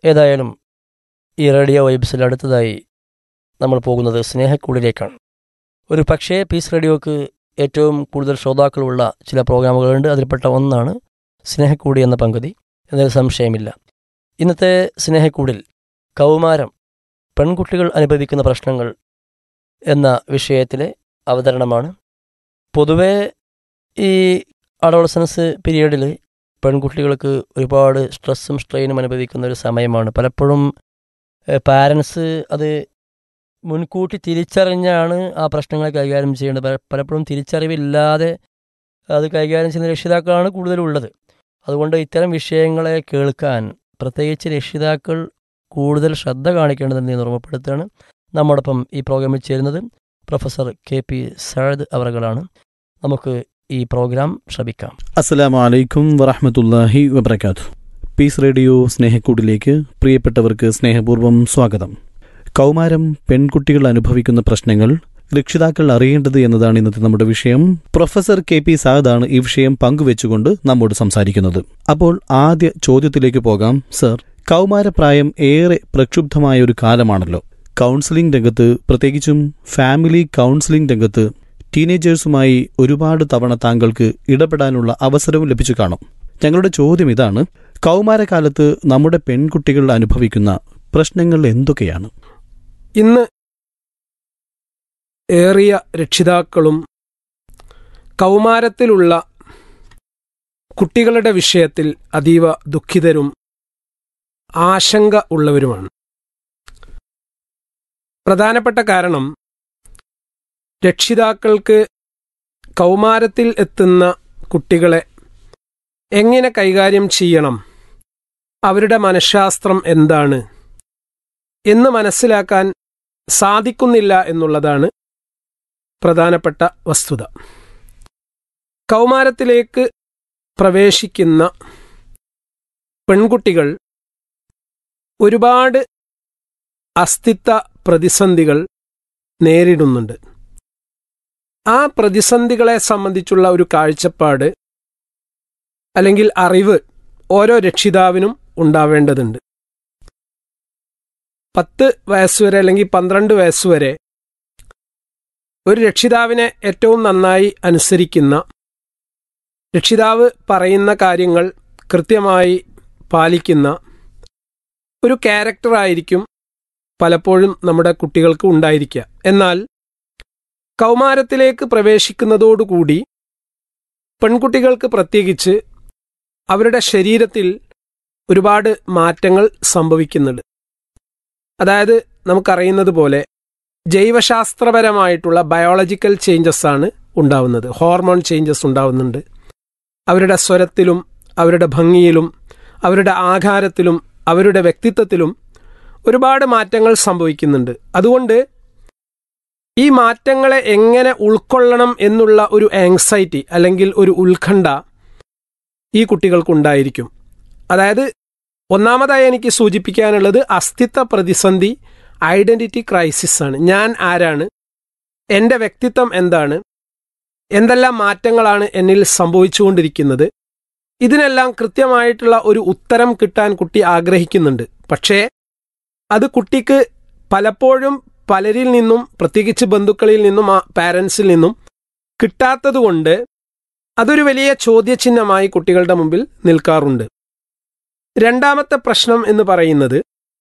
ഏതായാലും ഈ റേഡിയോ വൈബ്സിൽ അടുത്തതായി നമ്മൾ പോകുന്നത് സ്നേഹക്കൂടിലേക്കാണ് ഒരു പക്ഷേ പീസ് റേഡിയോക്ക് ഏറ്റവും കൂടുതൽ ശ്രോതാക്കളുള്ള ചില പ്രോഗ്രാമുകളുണ്ട് അതിൽപ്പെട്ട ഒന്നാണ് സ്നേഹക്കൂടി എന്ന പങ്കുതി എന്നൊരു സംശയമില്ല ഇന്നത്തെ സ്നേഹക്കൂടിൽ കൗമാരം പെൺകുട്ടികൾ അനുഭവിക്കുന്ന പ്രശ്നങ്ങൾ എന്ന വിഷയത്തിലെ അവതരണമാണ് പൊതുവേ ഈ അഡോളസൻസ് പീരീഡിൽ പെൺകുട്ടികൾക്ക് ഒരുപാട് സ്ട്രെസ്സും സ്ട്രെയിനും അനുഭവിക്കുന്ന ഒരു സമയമാണ് പലപ്പോഴും പാരൻസ് അത് മുൻകൂട്ടി തിരിച്ചറിഞ്ഞാണ് ആ പ്രശ്നങ്ങൾ കൈകാര്യം ചെയ്യേണ്ടത് പല- പലപ്പോഴും തിരിച്ചറിവില്ലാതെ അത് കൈകാര്യം ചെയ്യുന്ന രക്ഷിതാക്കളാണ് കൂടുതലുള്ളത് അതുകൊണ്ട് ഇത്തരം വിഷയങ്ങളെ കേൾക്കാൻ പ്രത്യേകിച്ച് രക്ഷിതാക്കൾ കൂടുതൽ ശ്രദ്ധ കാണിക്കേണ്ടതെന്ന് ഞാൻ ഓർമ്മപ്പെടുത്തുകയാണ് നമ്മോടൊപ്പം ഈ പ്രോഗ്രാമിൽ ചേരുന്നത് പ്രൊഫസർ കെ പി സഴദ് അവറുകളാണ് നമുക്ക് ഈ പ്രോഗ്രാം ശ്രമിക്കാം അസ്സലാമു അലൈക്കും വറഹ്മത്തുള്ളാഹി വബർക്കാത്തു പീസ് റേഡിയോ സ്നേഹക്കൂടിലേക്ക് പ്രിയപ്പെട്ടവർക്ക് സ്നേഹപൂർവ്വം സ്വാഗതം കൗമാരം പെൺകുട്ടികൾ അനുഭവിക്കുന്ന പ്രശ്നങ്ങൾ രക്ഷിതാക്കൾ അറിയേണ്ടത് എന്നതാണ് ഇന്നത്തെ നമ്മുടെ വിഷയം പ്രൊഫസർ കെ പി സാദാണ് ഈ വിഷയം പങ്കുവെച്ചുകൊണ്ട് നമ്മോട് സംസാരിക്കുന്നത് അപ്പോൾ ആദ്യ ചോദ്യത്തിലേക്ക് പോകാം സർ കൗമാരപ്രായം ഏറെ പ്രക്ഷുബ്ധമായ ഒരു കാലമാണല്ലോ കൗൺസിലിംഗ് രംഗത്ത് പ്രത്യേകിച്ചും ഫാമിലി കൗൺസിലിംഗ് രംഗത്ത് ടീനേജേഴ്സുമായി ഒരുപാട് തവണ താങ്കൾക്ക് ഇടപെടാനുള്ള അവസരവും ലഭിച്ചു കാണും ഞങ്ങളുടെ ചോദ്യം ഇതാണ് കൗമാരകാലത്ത് നമ്മുടെ പെൺകുട്ടികൾ അനുഭവിക്കുന്ന പ്രശ്നങ്ങൾ എന്തൊക്കെയാണ് ഇന്ന് ഏറിയ രക്ഷിതാക്കളും കൗമാരത്തിലുള്ള കുട്ടികളുടെ വിഷയത്തിൽ അതീവ ദുഃഖിതരും ആശങ്ക ഉള്ളവരുമാണ് പ്രധാനപ്പെട്ട കാരണം രക്ഷിതാക്കൾക്ക് കൗമാരത്തിൽ എത്തുന്ന കുട്ടികളെ എങ്ങനെ കൈകാര്യം ചെയ്യണം അവരുടെ മനഃശാസ്ത്രം എന്താണ് എന്ന് മനസ്സിലാക്കാൻ സാധിക്കുന്നില്ല എന്നുള്ളതാണ് പ്രധാനപ്പെട്ട വസ്തുത കൗമാരത്തിലേക്ക് പ്രവേശിക്കുന്ന പെൺകുട്ടികൾ ഒരുപാട് അസ്തിത്വ പ്രതിസന്ധികൾ നേരിടുന്നുണ്ട് ആ പ്രതിസന്ധികളെ സംബന്ധിച്ചുള്ള ഒരു കാഴ്ചപ്പാട് അല്ലെങ്കിൽ അറിവ് ഓരോ രക്ഷിതാവിനും ഉണ്ടാവേണ്ടതുണ്ട് പത്ത് വയസ്സുവരെ അല്ലെങ്കിൽ പന്ത്രണ്ട് വയസ്സുവരെ ഒരു രക്ഷിതാവിനെ ഏറ്റവും നന്നായി അനുസരിക്കുന്ന രക്ഷിതാവ് പറയുന്ന കാര്യങ്ങൾ കൃത്യമായി പാലിക്കുന്ന ഒരു ക്യാരക്ടറായിരിക്കും പലപ്പോഴും നമ്മുടെ കുട്ടികൾക്ക് ഉണ്ടായിരിക്കുക എന്നാൽ കൗമാരത്തിലേക്ക് പ്രവേശിക്കുന്നതോടുകൂടി പെൺകുട്ടികൾക്ക് പ്രത്യേകിച്ച് അവരുടെ ശരീരത്തിൽ ഒരുപാട് മാറ്റങ്ങൾ സംഭവിക്കുന്നുണ്ട് അതായത് നമുക്കറിയുന്നത് പോലെ ജൈവശാസ്ത്രപരമായിട്ടുള്ള ബയോളജിക്കൽ ചേഞ്ചസ് ആണ് ഉണ്ടാവുന്നത് ഹോർമോൺ ചേഞ്ചസ് ഉണ്ടാവുന്നുണ്ട് അവരുടെ സ്വരത്തിലും അവരുടെ ഭംഗിയിലും അവരുടെ ആകാരത്തിലും അവരുടെ വ്യക്തിത്വത്തിലും ഒരുപാട് മാറ്റങ്ങൾ സംഭവിക്കുന്നുണ്ട് അതുകൊണ്ട് ഈ മാറ്റങ്ങളെ എങ്ങനെ ഉൾക്കൊള്ളണം എന്നുള്ള ഒരു ആങ്സൈറ്റി അല്ലെങ്കിൽ ഒരു ഉത്കണ്ഠ ഈ കുട്ടികൾക്കുണ്ടായിരിക്കും അതായത് ഒന്നാമതായി എനിക്ക് സൂചിപ്പിക്കാനുള്ളത് അസ്തിത്വ പ്രതിസന്ധി ഐഡന്റിറ്റി ക്രൈസിസ് ആണ് ഞാൻ ആരാണ് എൻ്റെ വ്യക്തിത്വം എന്താണ് എന്തെല്ലാം മാറ്റങ്ങളാണ് എന്നിൽ സംഭവിച്ചുകൊണ്ടിരിക്കുന്നത് ഇതിനെല്ലാം കൃത്യമായിട്ടുള്ള ഒരു ഉത്തരം കിട്ടാൻ കുട്ടി ആഗ്രഹിക്കുന്നുണ്ട് പക്ഷേ അത് കുട്ടിക്ക് പലപ്പോഴും പലരിൽ നിന്നും പ്രത്യേകിച്ച് ബന്ധുക്കളിൽ നിന്നും ആ പാരൻസിൽ നിന്നും കിട്ടാത്തതുകൊണ്ട് അതൊരു വലിയ ചോദ്യചിഹ്നമായി കുട്ടികളുടെ മുമ്പിൽ നിൽക്കാറുണ്ട് രണ്ടാമത്തെ പ്രശ്നം എന്ന് പറയുന്നത്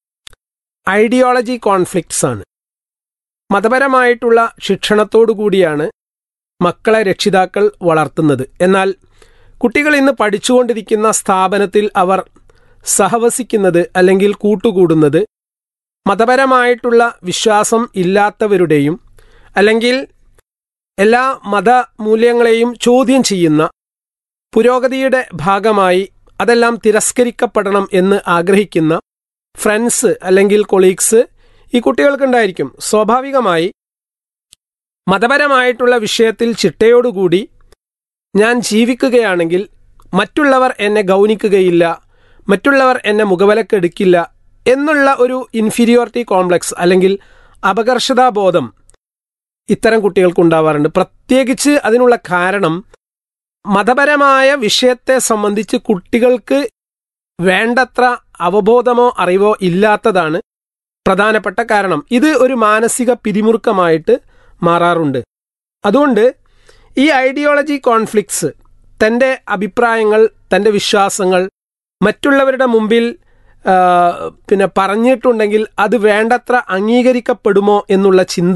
ഐഡിയോളജി കോൺഫ്ലിക്ട്സ് ആണ് മതപരമായിട്ടുള്ള ശിക്ഷണത്തോടു കൂടിയാണ് മക്കളെ രക്ഷിതാക്കൾ വളർത്തുന്നത് എന്നാൽ കുട്ടികൾ ഇന്ന് പഠിച്ചുകൊണ്ടിരിക്കുന്ന സ്ഥാപനത്തിൽ അവർ സഹവസിക്കുന്നത് അല്ലെങ്കിൽ കൂട്ടുകൂടുന്നത് മതപരമായിട്ടുള്ള വിശ്വാസം ഇല്ലാത്തവരുടെയും അല്ലെങ്കിൽ എല്ലാ മതമൂല്യങ്ങളെയും ചോദ്യം ചെയ്യുന്ന പുരോഗതിയുടെ ഭാഗമായി അതെല്ലാം തിരസ്കരിക്കപ്പെടണം എന്ന് ആഗ്രഹിക്കുന്ന ഫ്രണ്ട്സ് അല്ലെങ്കിൽ കൊളീഗ്സ് ഈ കുട്ടികൾക്കുണ്ടായിരിക്കും സ്വാഭാവികമായി മതപരമായിട്ടുള്ള വിഷയത്തിൽ ചിട്ടയോടുകൂടി ഞാൻ ജീവിക്കുകയാണെങ്കിൽ മറ്റുള്ളവർ എന്നെ ഗൗനിക്കുകയില്ല മറ്റുള്ളവർ എന്നെ മുഖവിലക്കെടുക്കില്ല എന്നുള്ള ഒരു ഇൻഫീരിയോറിറ്റി കോംപ്ലക്സ് അല്ലെങ്കിൽ അപകർഷതാബോധം ഇത്തരം കുട്ടികൾക്ക് ഉണ്ടാവാറുണ്ട് പ്രത്യേകിച്ച് അതിനുള്ള കാരണം മതപരമായ വിഷയത്തെ സംബന്ധിച്ച് കുട്ടികൾക്ക് വേണ്ടത്ര അവബോധമോ അറിവോ ഇല്ലാത്തതാണ് പ്രധാനപ്പെട്ട കാരണം ഇത് ഒരു മാനസിക പിരിമുറുക്കമായിട്ട് മാറാറുണ്ട് അതുകൊണ്ട് ഈ ഐഡിയോളജി കോൺഫ്ലിക്ട്സ് തൻ്റെ അഭിപ്രായങ്ങൾ തൻ്റെ വിശ്വാസങ്ങൾ മറ്റുള്ളവരുടെ മുമ്പിൽ ആ, പിന്നെ പറഞ്ഞിട്ടുണ്ടെങ്കിൽ അത് വേണ്ടത്ര അംഗീകരിക്കപ്പെടുമോ എന്നുള്ള ചിന്ത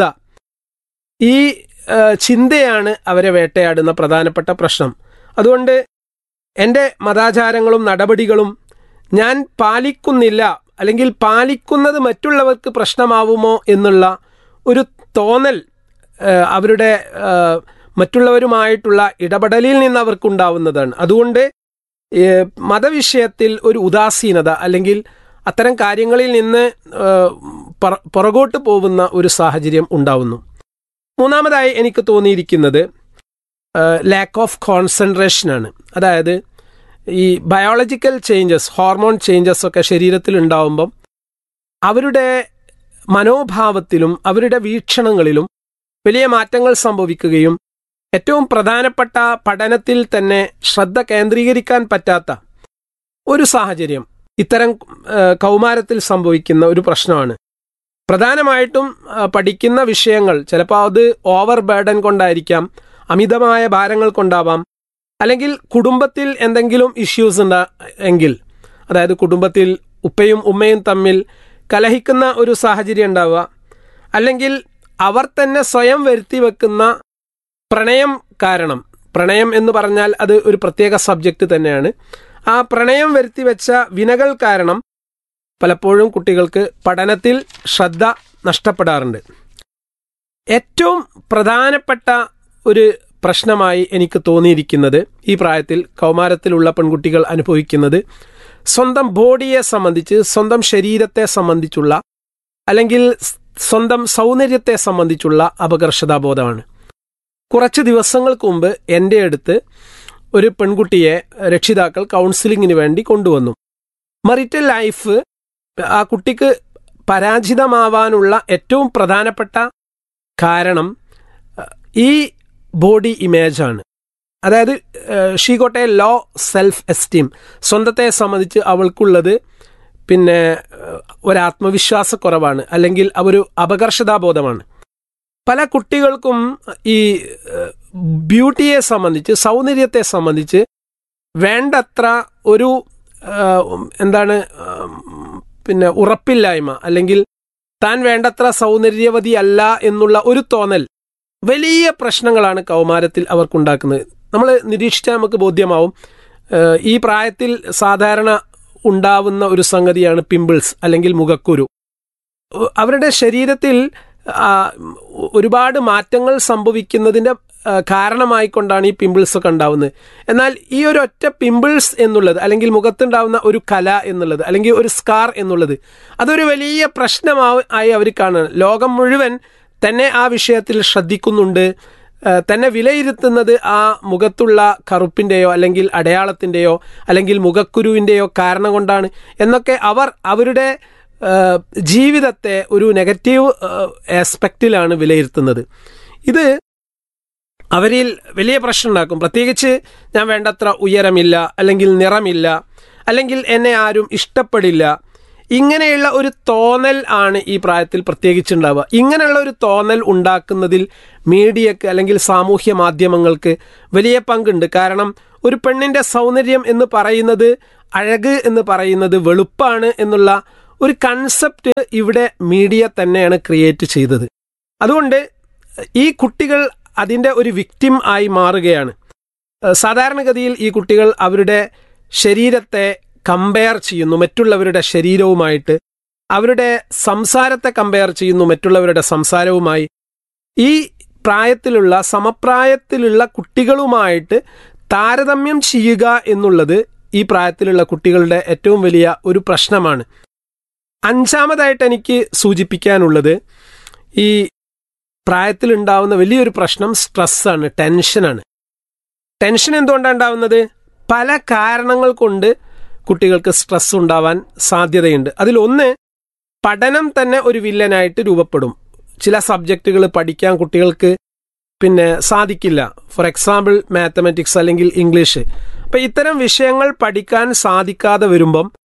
ഈ ആ, ചിന്തയാണ് അവരെ വേട്ടയാടുന്ന പ്രധാനപ്പെട്ട പ്രശ്നം അതുകൊണ്ട് എൻ്റെ മതാചാരങ്ങളും നടപടികളും ഞാൻ പാലിക്കുന്നില്ല അല്ലെങ്കിൽ പാലിക്കുന്നത് മറ്റുള്ളവർക്ക് പ്രശ്നമാവുമോ എന്നുള്ള ഒരു തോന്നൽ ആ, അവരുടെ ആ, മറ്റുള്ളവരുമായിട്ടുള്ള ഇടപെടലിൽ നിന്ന് അവർക്കുണ്ടാവുന്നതാണ് അതുകൊണ്ട് ഏ, മതവിഷയത്തിൽ ഒരു ഉദാസീനത അല്ലെങ്കിൽ അത്തരം കാര്യങ്ങളിൽ നിന്ന് ആ, പറ- പുറകോട്ട് പോകുന്ന ഒരു സാഹചര്യം ഉണ്ടാവുന്നു മൂന്നാമതായി എനിക്ക് തോന്നിയിരിക്കുന്നത് ലാക്ക് ഓഫ് കോൺസെൻട്രേഷൻ ആണ് അതായത് ഈ ബയോളജിക്കൽ ചേഞ്ചസ് ഹോർമോൺ ചേഞ്ചസ് ഒക്കെ ശരീരത്തിൽ ഉണ്ടാവുമ്പം അവരുടെ മനോഭാവത്തിലും അവരുടെ വീക്ഷണങ്ങളിലും വലിയ മാറ്റങ്ങൾ സംഭവിക്കുകയും ഏറ്റവും പ്രധാനപ്പെട്ട പഠനത്തിൽ തന്നെ ശ്രദ്ധ കേന്ദ്രീകരിക്കാൻ പറ്റാത്ത ഒരു സാഹചര്യം ഇത്തരം ആ, കൗമാരത്തിൽ സംഭവിക്കുന്ന ഒരു പ്രശ്നമാണ് പ്രധാനമായിട്ടും ആ, പഠിക്കുന്ന വിഷയങ്ങൾ ചിലപ്പോൾ അത് ഓവർ ബേർഡൻ കൊണ്ടായിരിക്കാം അമിതമായ ഭാരങ്ങൾ കൊണ്ടാവാം അല്ലെങ്കിൽ കുടുംബത്തിൽ എന്തെങ്കിലും ഇഷ്യൂസ് ഉണ്ട് എങ്കിൽ അതായത് കുടുംബത്തിൽ ഉപ്പയും ഉമ്മയും തമ്മിൽ കലഹിക്കുന്ന ഒരു സാഹചര്യം ഉണ്ടാവുക അല്ലെങ്കിൽ അവർ തന്നെ സ്വയം വരുത്തി വെക്കുന്ന പ്രണയം കാരണം പ്രണയം എന്ന് പറഞ്ഞാൽ അത് ഒരു പ്രത്യേക സബ്ജക്റ്റ് തന്നെയാണ് ആ പ്രണയം വരുത്തി വെച്ച വിനകൾ കാരണം പലപ്പോഴും കുട്ടികൾക്ക് പഠനത്തിൽ ശ്രദ്ധ നഷ്ടപ്പെടാറുണ്ട് ഏറ്റവും പ്രധാനപ്പെട്ട ഒരു പ്രശ്നമായി എനിക്ക് തോന്നിയിരിക്കുന്നത് ഈ പ്രായത്തിൽ കൗമാരത്തിലുള്ള പെൺകുട്ടികൾ അനുഭവിക്കുന്നത് സ്വന്തം ബോഡിയെ സംബന്ധിച്ച് സ്വന്തം ശരീരത്തെ സംബന്ധിച്ചുള്ള അല്ലെങ്കിൽ സ് സ്വന്തം സൗന്ദര്യത്തെ സംബന്ധിച്ചുള്ള അപകർഷതാബോധമാണ് കുറച്ച് ദിവസങ്ങൾക്ക് മുമ്പ് എൻ്റെ അടുത്ത് ഒരു പെൺകുട്ടിയെ രക്ഷിതാക്കൾ കൗൺസിലിങ്ങിന് വേണ്ടി കൊണ്ടുവന്നു മറിറ്റൽ ലൈഫ് ആ കുട്ടിക്ക് പരാജിതമാവാനുള്ള ഏറ്റവും പ്രധാനപ്പെട്ട കാരണം അഹ്, ഈ ബോഡി ഇമേജാണ് അതായത് she got a low self esteem സ്വന്തത്തെ സംബന്ധിച്ച് അവൾക്കുള്ളത് പിന്നെ ഏഹ്, ഒരു ആത്മവിശ്വാസക്കുറവാണ് അല്ലെങ്കിൽ ഒരു അപകർഷതാബോധമാണ് പല കുട്ടികൾക്കും ഈ ഏഹ്, ബ്യൂട്ടിയെ സംബന്ധിച്ച് സൗന്ദര്യത്തെ സംബന്ധിച്ച് വേണ്ടത്ര ഒരു ഏഹ്, എന്താണ് ഉം, പിന്നെ ഉറപ്പില്ലായ്മ അല്ലെങ്കിൽ താൻ വേണ്ടത്ര സൗന്ദര്യവതി അല്ല എന്നുള്ള ഒരു തോന്നൽ വലിയ പ്രശ്നങ്ങളാണ് കൗമാരത്തിൽ അവർക്കുണ്ടാക്കുന്നത് നമ്മൾ നിരീക്ഷിച്ചാൽ നമുക്ക് ബോധ്യമാവും ഏഹ്, ഈ പ്രായത്തിൽ സാധാരണ ഉണ്ടാവുന്ന ഒരു സംഗതിയാണ് പിമ്പിൾസ് അല്ലെങ്കിൽ മുഖക്കുരു ഉ- അവരുടെ ശരീരത്തിൽ ആ, ഒരുപാട് മാറ്റങ്ങൾ സംഭവിക്കുന്നതിൻ്റെ ആ, കാരണമായിക്കൊണ്ടാണ് ഈ പിമ്പിൾസ് ഒക്കെ ഉണ്ടാവുന്നത് എന്നാൽ ഈ ഒരു ഒറ്റ പിമ്പിൾസ് എന്നുള്ളത് അല്ലെങ്കിൽ മുഖത്തുണ്ടാവുന്ന ഒരു കല എന്നുള്ളത് അല്ലെങ്കിൽ ഒരു സ്കാർ എന്നുള്ളത് അതൊരു വലിയ പ്രശ്നമാ- ആയി അവർ കാണുകയാണ് ലോകം മുഴുവൻ തന്നെ ആ വിഷയത്തിൽ ശ്രദ്ധിക്കുന്നുണ്ട് ആ, തന്നെ വിലയിരുത്തുന്നത് ആ മുഖത്തുള്ള കറുപ്പിൻ്റെയോ അല്ലെങ്കിൽ അടയാളത്തിൻ്റെയോ അല്ലെങ്കിൽ മുഖക്കുരുവിൻ്റെയോ കാരണം കൊണ്ടാണ് എന്നൊക്കെ അവർ അവരുടെ ആ, ജീവിതത്തെ ഒരു നെഗറ്റീവ് ആസ്പെക്റ്റിലാണ് വിലയിരുത്തുന്നത് ഇത് അവരിൽ വലിയ പ്രശ്നം ഉണ്ടാക്കും പ്രത്യേകിച്ച് ഞാൻ വേണ്ടത്ര ഉയരമില്ല അല്ലെങ്കിൽ നിറമില്ല അല്ലെങ്കിൽ എന്നെ ആരും ഇഷ്ടപ്പെടില്ല ഇങ്ങനെയുള്ള ഒരു തോന്നൽ ആണ് ഈ പ്രായത്തിൽ പ്രത്യേകിച്ചുണ്ടാവുക ഇങ്ങനെയുള്ള ഒരു തോന്നൽ ഉണ്ടാക്കുന്നതിൽ മീഡിയക്ക് അല്ലെങ്കിൽ സാമൂഹ്യ മാധ്യമങ്ങൾക്ക് വലിയ പങ്കുണ്ട് കാരണം ഒരു പെണ്ണിൻ്റെ സൗന്ദര്യം എന്ന് പറയുന്നത് അഴക് എന്ന് പറയുന്നത് വെളുപ്പാണ് എന്നുള്ള ഒരു കൺസെപ്റ്റ് ഇവിടെ മീഡിയ തന്നെയാണ് ക്രിയേറ്റ് ചെയ്തത് അതുകൊണ്ട് ഈ കുട്ടികൾ അതിൻ്റെ ഒരു വിക്റ്റിം ആയി മാറുകയാണ് ഏഹ് സാധാരണഗതിയിൽ ഈ കുട്ടികൾ അവരുടെ ശരീരത്തെ കമ്പയർ ചെയ്യുന്നു മറ്റുള്ളവരുടെ ശരീരവുമായിട്ട് അവരുടെ സംസാരത്തെ കമ്പയർ ചെയ്യുന്നു മറ്റുള്ളവരുടെ സംസാരവുമായി ഈ പ്രായത്തിലുള്ള സമപ്രായത്തിലുള്ള കുട്ടികളുമായിട്ട് താരതമ്യം ചെയ്യുക എന്നുള്ളത് ഈ പ്രായത്തിലുള്ള കുട്ടികളുടെ ഏറ്റവും വലിയ ഒരു പ്രശ്നമാണ് അഞ്ചാമതായിട്ട് എനിക്ക് സൂചിപ്പിക്കാനുള്ളത് ഈ പ്രായത്തിലുണ്ടാവുന്ന വലിയൊരു പ്രശ്നം സ്ട്രെസ്സാണ് ടെൻഷനാണ് ടെൻഷൻ എന്തുകൊണ്ടാണ് ഉണ്ടാവുന്നത് പല കാരണങ്ങൾ കൊണ്ട് കുട്ടികൾക്ക് സ്ട്രെസ് ഉണ്ടാവാൻ സാധ്യതയുണ്ട് അതിലൊന്ന് പഠനം തന്നെ ഒരു വില്ലനായിട്ട് രൂപപ്പെടും ചില സബ്ജക്റ്റുകൾ പഠിക്കാൻ കുട്ടികൾക്ക് പിന്നെ സാധിക്കില്ല ഫോർ എക്സാമ്പിൾ മാത്തമാറ്റിക്സ് അല്ലെങ്കിൽ ഇംഗ്ലീഷ് അപ്പം ഇത്തരം വിഷയങ്ങൾ പഠിക്കാൻ സാധിക്കാതെ വരുമ്പം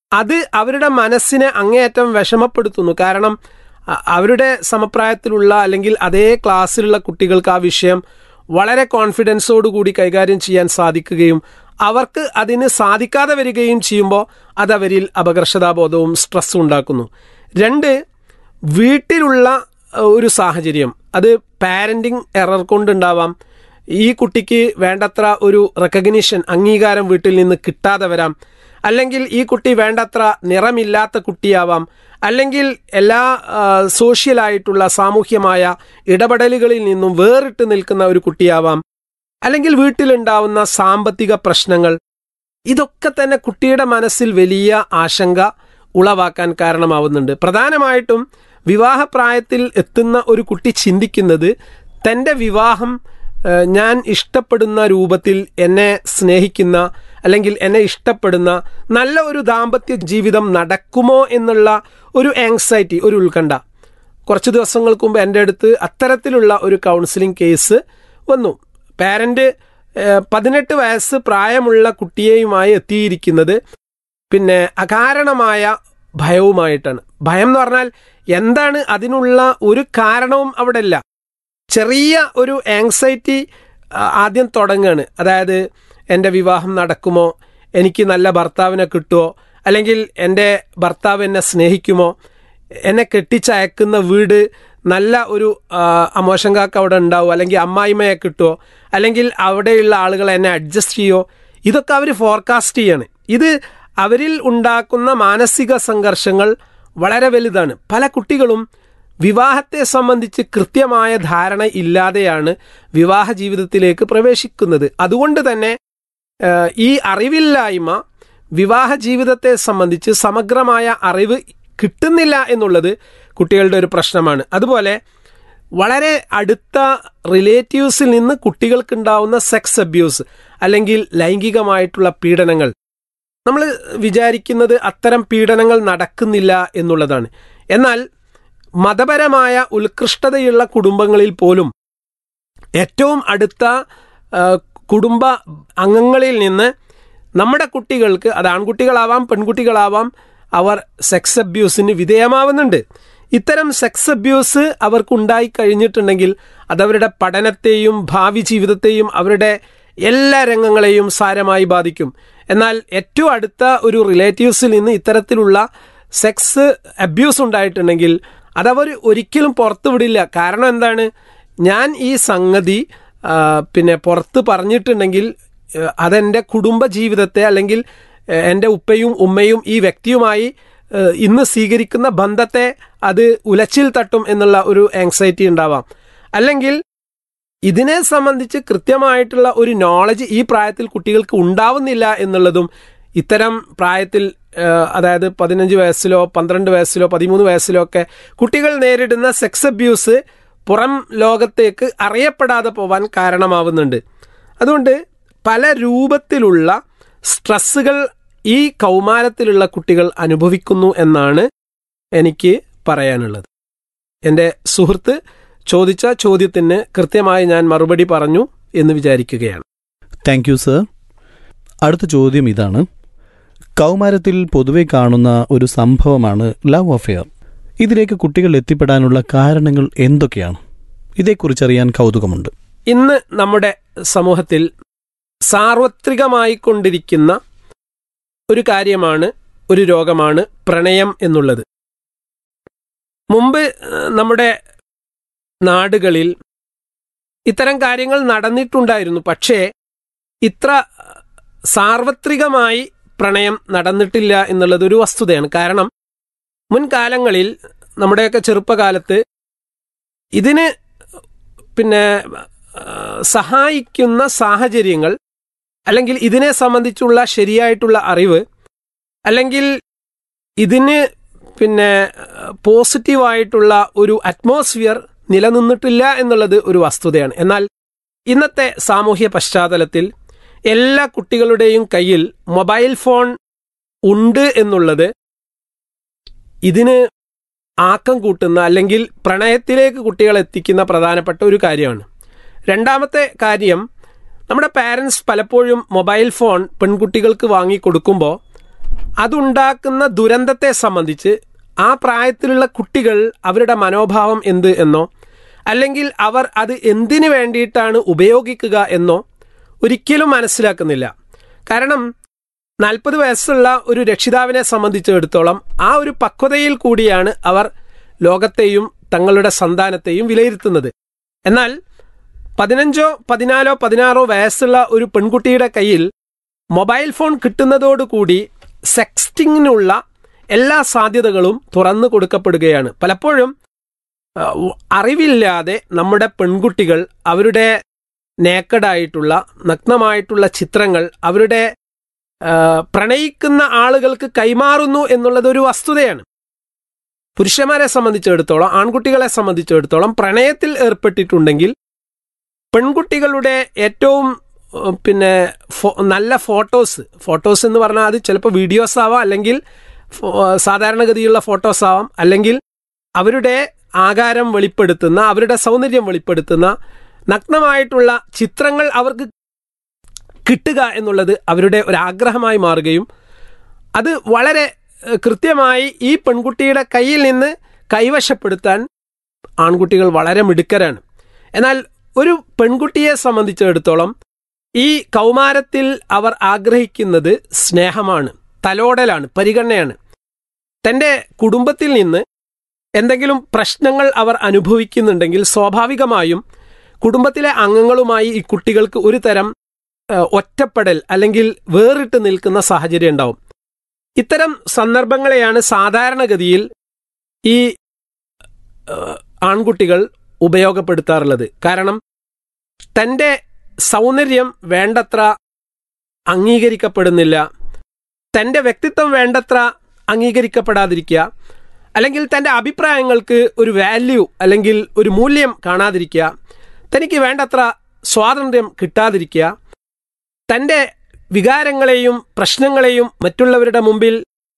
അത് അവരുടെ മനസ്സിനെ അങ്ങേയറ്റം വിഷമപ്പെടുത്തുന്നു കാരണം അ- അവരുടെ സമപ്രായത്തിലുള്ള അല്ലെങ്കിൽ അതേ ക്ലാസ്സിലുള്ള കുട്ടികൾക്ക് ആ വിഷയം വളരെ കോൺഫിഡൻസോടുകൂടി കൈകാര്യം ചെയ്യാൻ സാധിക്കുകയും അവർക്ക് അതിന് സാധിക്കാതെ വരികയും ചെയ്യുമ്പോൾ അതവരിൽ അപകർഷതാബോധവും സ്ട്രെസ്സും ഉണ്ടാക്കുന്നു രണ്ട് വീട്ടിലുള്ള അഹ്, ഒരു സാഹചര്യം അത് പാരൻറ്റിങ് എറർ കൊണ്ടുണ്ടാവാം ഈ കുട്ടിക്ക് വേണ്ടത്ര ഒരു റെക്കഗ്നിഷൻ അംഗീകാരം വീട്ടിൽ നിന്ന് കിട്ടാതെ വരാം അല്ലെങ്കിൽ ഈ കുട്ടി വേണ്ടത്ര നിറമില്ലാത്ത കുട്ടിയാവാം അല്ലെങ്കിൽ എല്ലാ ആ, സോഷ്യലായിട്ടുള്ള സാമൂഹ്യമായ ഇടപെടലുകളിൽ നിന്നും വേറിട്ട് നിൽക്കുന്ന ഒരു കുട്ടിയാവാം അല്ലെങ്കിൽ വീട്ടിലുണ്ടാവുന്ന സാമ്പത്തിക പ്രശ്നങ്ങൾ ഇതൊക്കെ തന്നെ കുട്ടിയുടെ മനസ്സിൽ വലിയ ആശങ്ക ഉളവാക്കാൻ കാരണമാവുന്നുണ്ട് പ്രധാനമായിട്ടും വിവാഹപ്രായത്തിൽ എത്തുന്ന ഒരു കുട്ടി ചിന്തിക്കുന്നത് തൻ്റെ വിവാഹം ഏഹ്, ഞാൻ ഇഷ്ടപ്പെടുന്ന രൂപത്തിൽ എന്നെ സ്നേഹിക്കുന്ന അല്ലെങ്കിൽ എന്നെ ഇഷ്ടപ്പെടുന്ന നല്ല ഒരു ദാമ്പത്യ ജീവിതം നടക്കുമോ എന്നുള്ള ഒരു ആങ്സൈറ്റി ഒരു ഉത്കണ്ഠ കുറച്ച് ദിവസങ്ങൾക്ക് മുമ്പ് എൻ്റെ അടുത്ത് അത്തരത്തിലുള്ള ഒരു കൗൺസിലിംഗ് കേസ് വന്നു പാരൻ്റ് പതിനെട്ട് വയസ്സ് പ്രായമുള്ള കുട്ടിയെയുമായി എത്തിയിരിക്കുന്നത് പിന്നെ അകാരണമായ ഭയവുമായിട്ടാണ് ഭയം എന്ന് പറഞ്ഞാൽ എന്താണ് അതിനുള്ള ഒരു കാരണവും അവിടെ ഇല്ല ചെറിയ ഒരു ആങ്സൈറ്റി ആദ്യം തുടങ്ങുകയാണ് അതായത് എൻ്റെ വിവാഹം നടക്കുമോ എനിക്ക് നല്ല ഭർത്താവിനെ കിട്ടുമോ അല്ലെങ്കിൽ എൻ്റെ ഭർത്താവ് എന്നെ സ്നേഹിക്കുമോ എന്നെ കെട്ടിച്ചയക്കുന്ന വീട് നല്ല ഒരു ആ, അമോഷൻ കാക്ക അവിടെ ഉണ്ടാവും അല്ലെങ്കിൽ അമ്മായിമ്മയെ കിട്ടുമോ അല്ലെങ്കിൽ അവിടെയുള്ള ആളുകൾ എന്നെ അഡ്ജസ്റ്റ് ചെയ്യുമോ ഇതൊക്കെ അവർ ഫോർകാസ്റ്റ് ചെയ്യാണ് ഇത് അവരിൽ ഉണ്ടാക്കുന്ന മാനസിക സംഘർഷങ്ങൾ വളരെ വലുതാണ് പല കുട്ടികളും വിവാഹത്തെ സംബന്ധിച്ച് കൃത്യമായ ധാരണ ഇല്ലാതെയാണ് വിവാഹ ജീവിതത്തിലേക്ക് പ്രവേശിക്കുന്നത് അതുകൊണ്ട് തന്നെ ഏഹ്, ഈ അറിവില്ലായ്മ വിവാഹ ജീവിതത്തെ സംബന്ധിച്ച് സമഗ്രമായ അറിവ് കിട്ടുന്നില്ല എന്നുള്ളത് കുട്ടികളുടെ ഒരു പ്രശ്നമാണ് അതുപോലെ വളരെ അടുത്ത റിലേറ്റീവ്സിൽ നിന്ന് കുട്ടികൾക്കുണ്ടാവുന്ന സെക്സ് അബ്യൂസ് അല്ലെങ്കിൽ ലൈംഗികമായിട്ടുള്ള പീഡനങ്ങൾ നമ്മൾ വിചാരിക്കുന്നത് അത്തരം പീഡനങ്ങൾ നടക്കുന്നില്ല എന്നുള്ളതാണ് എന്നാൽ മതപരമായ ഉത്കൃഷ്ടതയുള്ള കുടുംബങ്ങളിൽ പോലും ഏറ്റവും അടുത്ത ആ, കുടുംബ അംഗങ്ങളിൽ നിന്ന് നമ്മുടെ കുട്ടികൾക്ക് അത് ആൺകുട്ടികളാവാം പെൺകുട്ടികളാവാം അവർ സെക്സ് അബ്യൂസിന് വിധേയമാവുന്നുണ്ട് ഇത്തരം സെക്സ് അബ്യൂസ് അവർക്കുണ്ടായി കഴിഞ്ഞിട്ടുണ്ടെങ്കിൽ അതവരുടെ പഠനത്തെയും ഭാവി ജീവിതത്തെയും അവരുടെ എല്ലാ രംഗങ്ങളെയും സാരമായി ബാധിക്കും എന്നാൽ ഏറ്റവും അടുത്ത ഒരു റിലേറ്റീവ്സിൽ നിന്ന് ഇത്തരത്തിലുള്ള സെക്സ് അബ്യൂസ് ഉണ്ടായിട്ടുണ്ടെങ്കിൽ അതവർ ഒരിക്കലും പുറത്തു വിടില്ല കാരണം എന്താണ് ഞാൻ ഈ സംഗതി ആ, പിന്നെ പുറത്ത് പറഞ്ഞിട്ടുണ്ടെങ്കിൽ ഏഹ്, അതെൻ്റെ കുടുംബ ജീവിതത്തെ അല്ലെങ്കിൽ ഏഹ്, എൻ്റെ ഉപ്പയും ഉമ്മയും ഈ വ്യക്തിയുമായി ഏഹ്, ഇന്ന് സ്വീകരിക്കുന്ന ബന്ധത്തെ അത് ഉലച്ചിൽ തട്ടും എന്നുള്ള ഒരു ആങ്സൈറ്റി ഉണ്ടാവാം അല്ലെങ്കിൽ ഇതിനെ സംബന്ധിച്ച് കൃത്യമായിട്ടുള്ള ഒരു നോളജ് ഈ പ്രായത്തിൽ കുട്ടികൾക്ക് ഉണ്ടാവുന്നില്ല എന്നുള്ളതും ഇത്തരം പ്രായത്തിൽ ഏഹ്, അതായത് പതിനഞ്ച് വയസ്സിലോ പന്ത്രണ്ട് വയസ്സിലോ പതിമൂന്ന് വയസ്സിലോ ഒക്കെ കുട്ടികൾ നേരിടുന്ന സെക്സ് അബ്യൂസ് പുറം ലോകത്തേക്ക് അറിയപ്പെടാതെ പോവാൻ കാരണമാവുന്നുണ്ട് അതുകൊണ്ട് പല രൂപത്തിലുള്ള സ്ട്രെസ്സുകൾ ഈ കൗമാരത്തിലുള്ള കുട്ടികൾ അനുഭവിക്കുന്നു എന്നാണ് എനിക്ക് പറയാനുള്ളത് എൻ്റെ സുഹൃത്ത് ചോദിച്ച ചോദ്യത്തിന് കൃത്യമായി ഞാൻ മറുപടി പറഞ്ഞു എന്ന് വിചാരിക്കുകയാണ് താങ്ക് യു സർ അടുത്ത ചോദ്യം ഇതാണ് കൗമാരത്തിൽ പൊതുവെ കാണുന്ന ഒരു സംഭവമാണ് ലവ് അഫെയർ ഇതിലേക്ക് കുട്ടികൾ എത്തിപ്പെടാനുള്ള കാരണങ്ങൾ എന്തൊക്കെയാണ് ഇതേക്കുറിച്ചറിയാൻ കൗതുകമുണ്ട് ഇന്ന് നമ്മുടെ സമൂഹത്തിൽ സാർവത്രികമായി കൊണ്ടിരിക്കുന്ന ഒരു കാര്യമാണ് ഒരു രോഗമാണ് പ്രണയം എന്നുള്ളത് മുമ്പ് ഏഹ്, നമ്മുടെ നാടുകളിൽ ഇത്തരം കാര്യങ്ങൾ നടന്നിട്ടുണ്ടായിരുന്നു പക്ഷേ ഇത്ര സാർവത്രികമായി പ്രണയം നടന്നിട്ടില്ല എന്നുള്ളത് ഒരു വസ്തുതയാണ് കാരണം മുൻകാലങ്ങളിൽ നമ്മുടെയൊക്കെ ചെറുപ്പകാലത്ത് ഇതിന് പിന്നെ ആ, സഹായിക്കുന്ന സാഹചര്യങ്ങൾ അല്ലെങ്കിൽ ഇതിനെ സംബന്ധിച്ചുള്ള ശരിയായിട്ടുള്ള അറിവ് അല്ലെങ്കിൽ ഇതിന് പിന്നെ പോസിറ്റീവായിട്ടുള്ള ഒരു അറ്റ്മോസ്ഫിയർ നിലനിന്നിട്ടില്ല എന്നുള്ളത് ഒരു വസ്തുതയാണ് എന്നാൽ ഇന്നത്തെ സാമൂഹ്യ പശ്ചാത്തലത്തിൽ എല്ലാ കുട്ടികളുടെയും കയ്യിൽ മൊബൈൽ ഫോൺ ഉണ്ട് എന്നുള്ളത് ഇതിന് ആക്കം കൂട്ടുന്ന അല്ലെങ്കിൽ പ്രണയത്തിലേക്ക് കുട്ടികളെ എത്തിക്കുന്ന പ്രധാനപ്പെട്ട ഒരു കാര്യമാണ് രണ്ടാമത്തെ കാര്യം നമ്മുടെ പാരൻസ് പലപ്പോഴും മൊബൈൽ ഫോൺ പെൺകുട്ടികൾക്ക് വാങ്ങിക്കൊടുക്കുമ്പോൾ അതുണ്ടാക്കുന്ന ദുരന്തത്തെ സംബന്ധിച്ച് ആ പ്രായത്തിലുള്ള കുട്ടികൾ അവരുടെ മനോഭാവം എന്ത് എന്നോ അല്ലെങ്കിൽ അവർ അത് എന്തിനു വേണ്ടിയിട്ടാണ് ഉപയോഗിക്കുക എന്നോ ഒരിക്കലും മനസ്സിലാക്കുന്നില്ല കാരണം നാൽപ്പത് വയസ്സുള്ള ഒരു രക്ഷിതാവിനെ സംബന്ധിച്ചിടത്തോളം ആ ഒരു പക്വതയിൽ കൂടിയാണ് അവർ ലോകത്തെയും തങ്ങളുടെ സന്താനത്തെയും വിലയിരുത്തുന്നത് എന്നാൽ പതിനഞ്ചോ പതിനാലോ പതിനാറോ വയസ്സുള്ള ഒരു പെൺകുട്ടിയുടെ കയ്യിൽ മൊബൈൽ ഫോൺ കിട്ടുന്നതോടുകൂടി സെക്സ്റ്റിങ്ങിനുള്ള എല്ലാ സാധ്യതകളും തുറന്നു കൊടുക്കപ്പെടുകയാണ് പലപ്പോഴും ആ, അറിവില്ലാതെ നമ്മുടെ പെൺകുട്ടികൾ അവരുടെ നേക്കഡായിട്ടുള്ള നഗ്നമായിട്ടുള്ള ചിത്രങ്ങൾ അവരുടെ ആ, പ്രണയിക്കുന്ന ആളുകൾക്ക് കൈമാറുന്നു എന്നുള്ളത് ഒരു വസ്തുതയാണ് പുരുഷന്മാരെ സംബന്ധിച്ചിടത്തോളം ആൺകുട്ടികളെ സംബന്ധിച്ചിടത്തോളം പ്രണയത്തിൽ ഏർപ്പെട്ടിട്ടുണ്ടെങ്കിൽ പെൺകുട്ടികളുടെ ഏറ്റവും ഉം, പിന്നെ ഫോ- നല്ല ഫോട്ടോസ് ഫോട്ടോസ് എന്ന് പറഞ്ഞാൽ അത് ചിലപ്പോൾ വീഡിയോസ് ആവാം അല്ലെങ്കിൽ ഫോ- സാധാരണഗതിയുള്ള ഫോട്ടോസ് ആവാം അല്ലെങ്കിൽ അവരുടെ ആകാരം വെളിപ്പെടുത്തുന്ന അവരുടെ സൗന്ദര്യം വെളിപ്പെടുത്തുന്ന നഗ്നമായിട്ടുള്ള ചിത്രങ്ങൾ അവർക്ക് കിട്ടുക എന്നുള്ളത് അവരുടെ ഒരു ആഗ്രഹമായി മാറുകയും അത് വളരെ ഏഹ്, കൃത്യമായി ഈ പെൺകുട്ടിയുടെ കയ്യിൽ നിന്ന് കൈവശപ്പെടുത്താൻ ആൺകുട്ടികൾ വളരെ മിടുക്കരാണ് എന്നാൽ ഒരു പെൺകുട്ടിയെ സംബന്ധിച്ചിടത്തോളം ഈ കൗമാരത്തിൽ അവർ ആഗ്രഹിക്കുന്നത് സ്നേഹമാണ് തലോടലാണ് പരിഗണനയാണ് തൻ്റെ കുടുംബത്തിൽ നിന്ന് എന്തെങ്കിലും പ്രശ്നങ്ങൾ അവർ അനുഭവിക്കുന്നുണ്ടെങ്കിൽ സ്വാഭാവികമായും കുടുംബത്തിലെ അംഗങ്ങളുമായി ഈ കുട്ടികൾക്ക് ഒരു തരം ഏഹ്, ഒറ്റപ്പെടൽ അല്ലെങ്കിൽ വേറിട്ട് നിൽക്കുന്ന സാഹചര്യം ഉണ്ടാവും ഇത്തരം സന്ദർഭങ്ങളെയാണ് സാധാരണഗതിയിൽ ഈ ഏഹ്, ആൺകുട്ടികൾ ഉപയോഗപ്പെടുത്താറുള്ളത് കാരണം തൻ്റെ സൗന്ദര്യം വേണ്ടത്ര അംഗീകരിക്കപ്പെടുന്നില്ല തൻ്റെ വ്യക്തിത്വം വേണ്ടത്ര അംഗീകരിക്കപ്പെടാതിരിക്കുക അല്ലെങ്കിൽ തൻ്റെ അഭിപ്രായങ്ങൾക്ക് ഒരു വാല്യൂ അല്ലെങ്കിൽ ഒരു മൂല്യം കാണാതിരിക്കുക തനിക്ക് വേണ്ടത്ര സ്വാതന്ത്ര്യം കിട്ടാതിരിക്കുക തൻ്റെ വികാരങ്ങളെയും പ്രശ്നങ്ങളെയും മറ്റുള്ളവരുടെ മുമ്പിൽ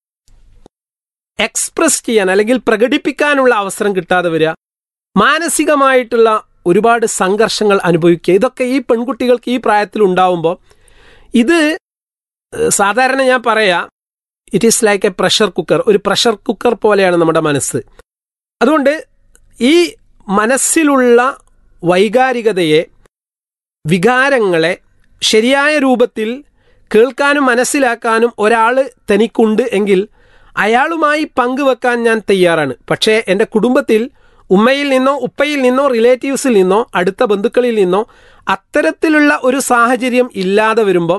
എക്സ്പ്രസ് ചെയ്യാൻ അല്ലെങ്കിൽ പ്രകടിപ്പിക്കാനുള്ള അവസരം കിട്ടാതെ വരിക മാനസികമായിട്ടുള്ള ഒരുപാട് സംഘർഷങ്ങൾ അനുഭവിക്കുക ഇതൊക്കെ ഈ പെൺകുട്ടികൾക്ക് ഈ പ്രായത്തിൽ ഉണ്ടാവുമ്പോൾ ഇത് ഏഹ്, സാധാരണ ഞാൻ പറയാ it is like a pressure cooker ഒരു പ്രഷർ കുക്കർ പോലെയാണ് നമ്മുടെ മനസ്സ് അതുകൊണ്ട് ഈ മനസ്സിലുള്ള വൈകാരികതയെ വികാരങ്ങളെ ശരിയായ രൂപത്തിൽ കേൾക്കാനും മനസ്സിലാക്കാനും ഒരാൾ തനിക്കുണ്ട് എങ്കിൽ അയാളുമായി പങ്കുവെക്കാൻ ഞാൻ തയ്യാറാണ് പക്ഷേ എൻ്റെ കുടുംബത്തിൽ ഉമ്മയിൽ നിന്നോ ഉപ്പയിൽ നിന്നോ റിലേറ്റീവ്സിൽ നിന്നോ അടുത്ത ബന്ധുക്കളിൽ നിന്നോ അത്തരത്തിലുള്ള ഒരു സാഹചര്യം ഇല്ലാതെ വരുമ്പം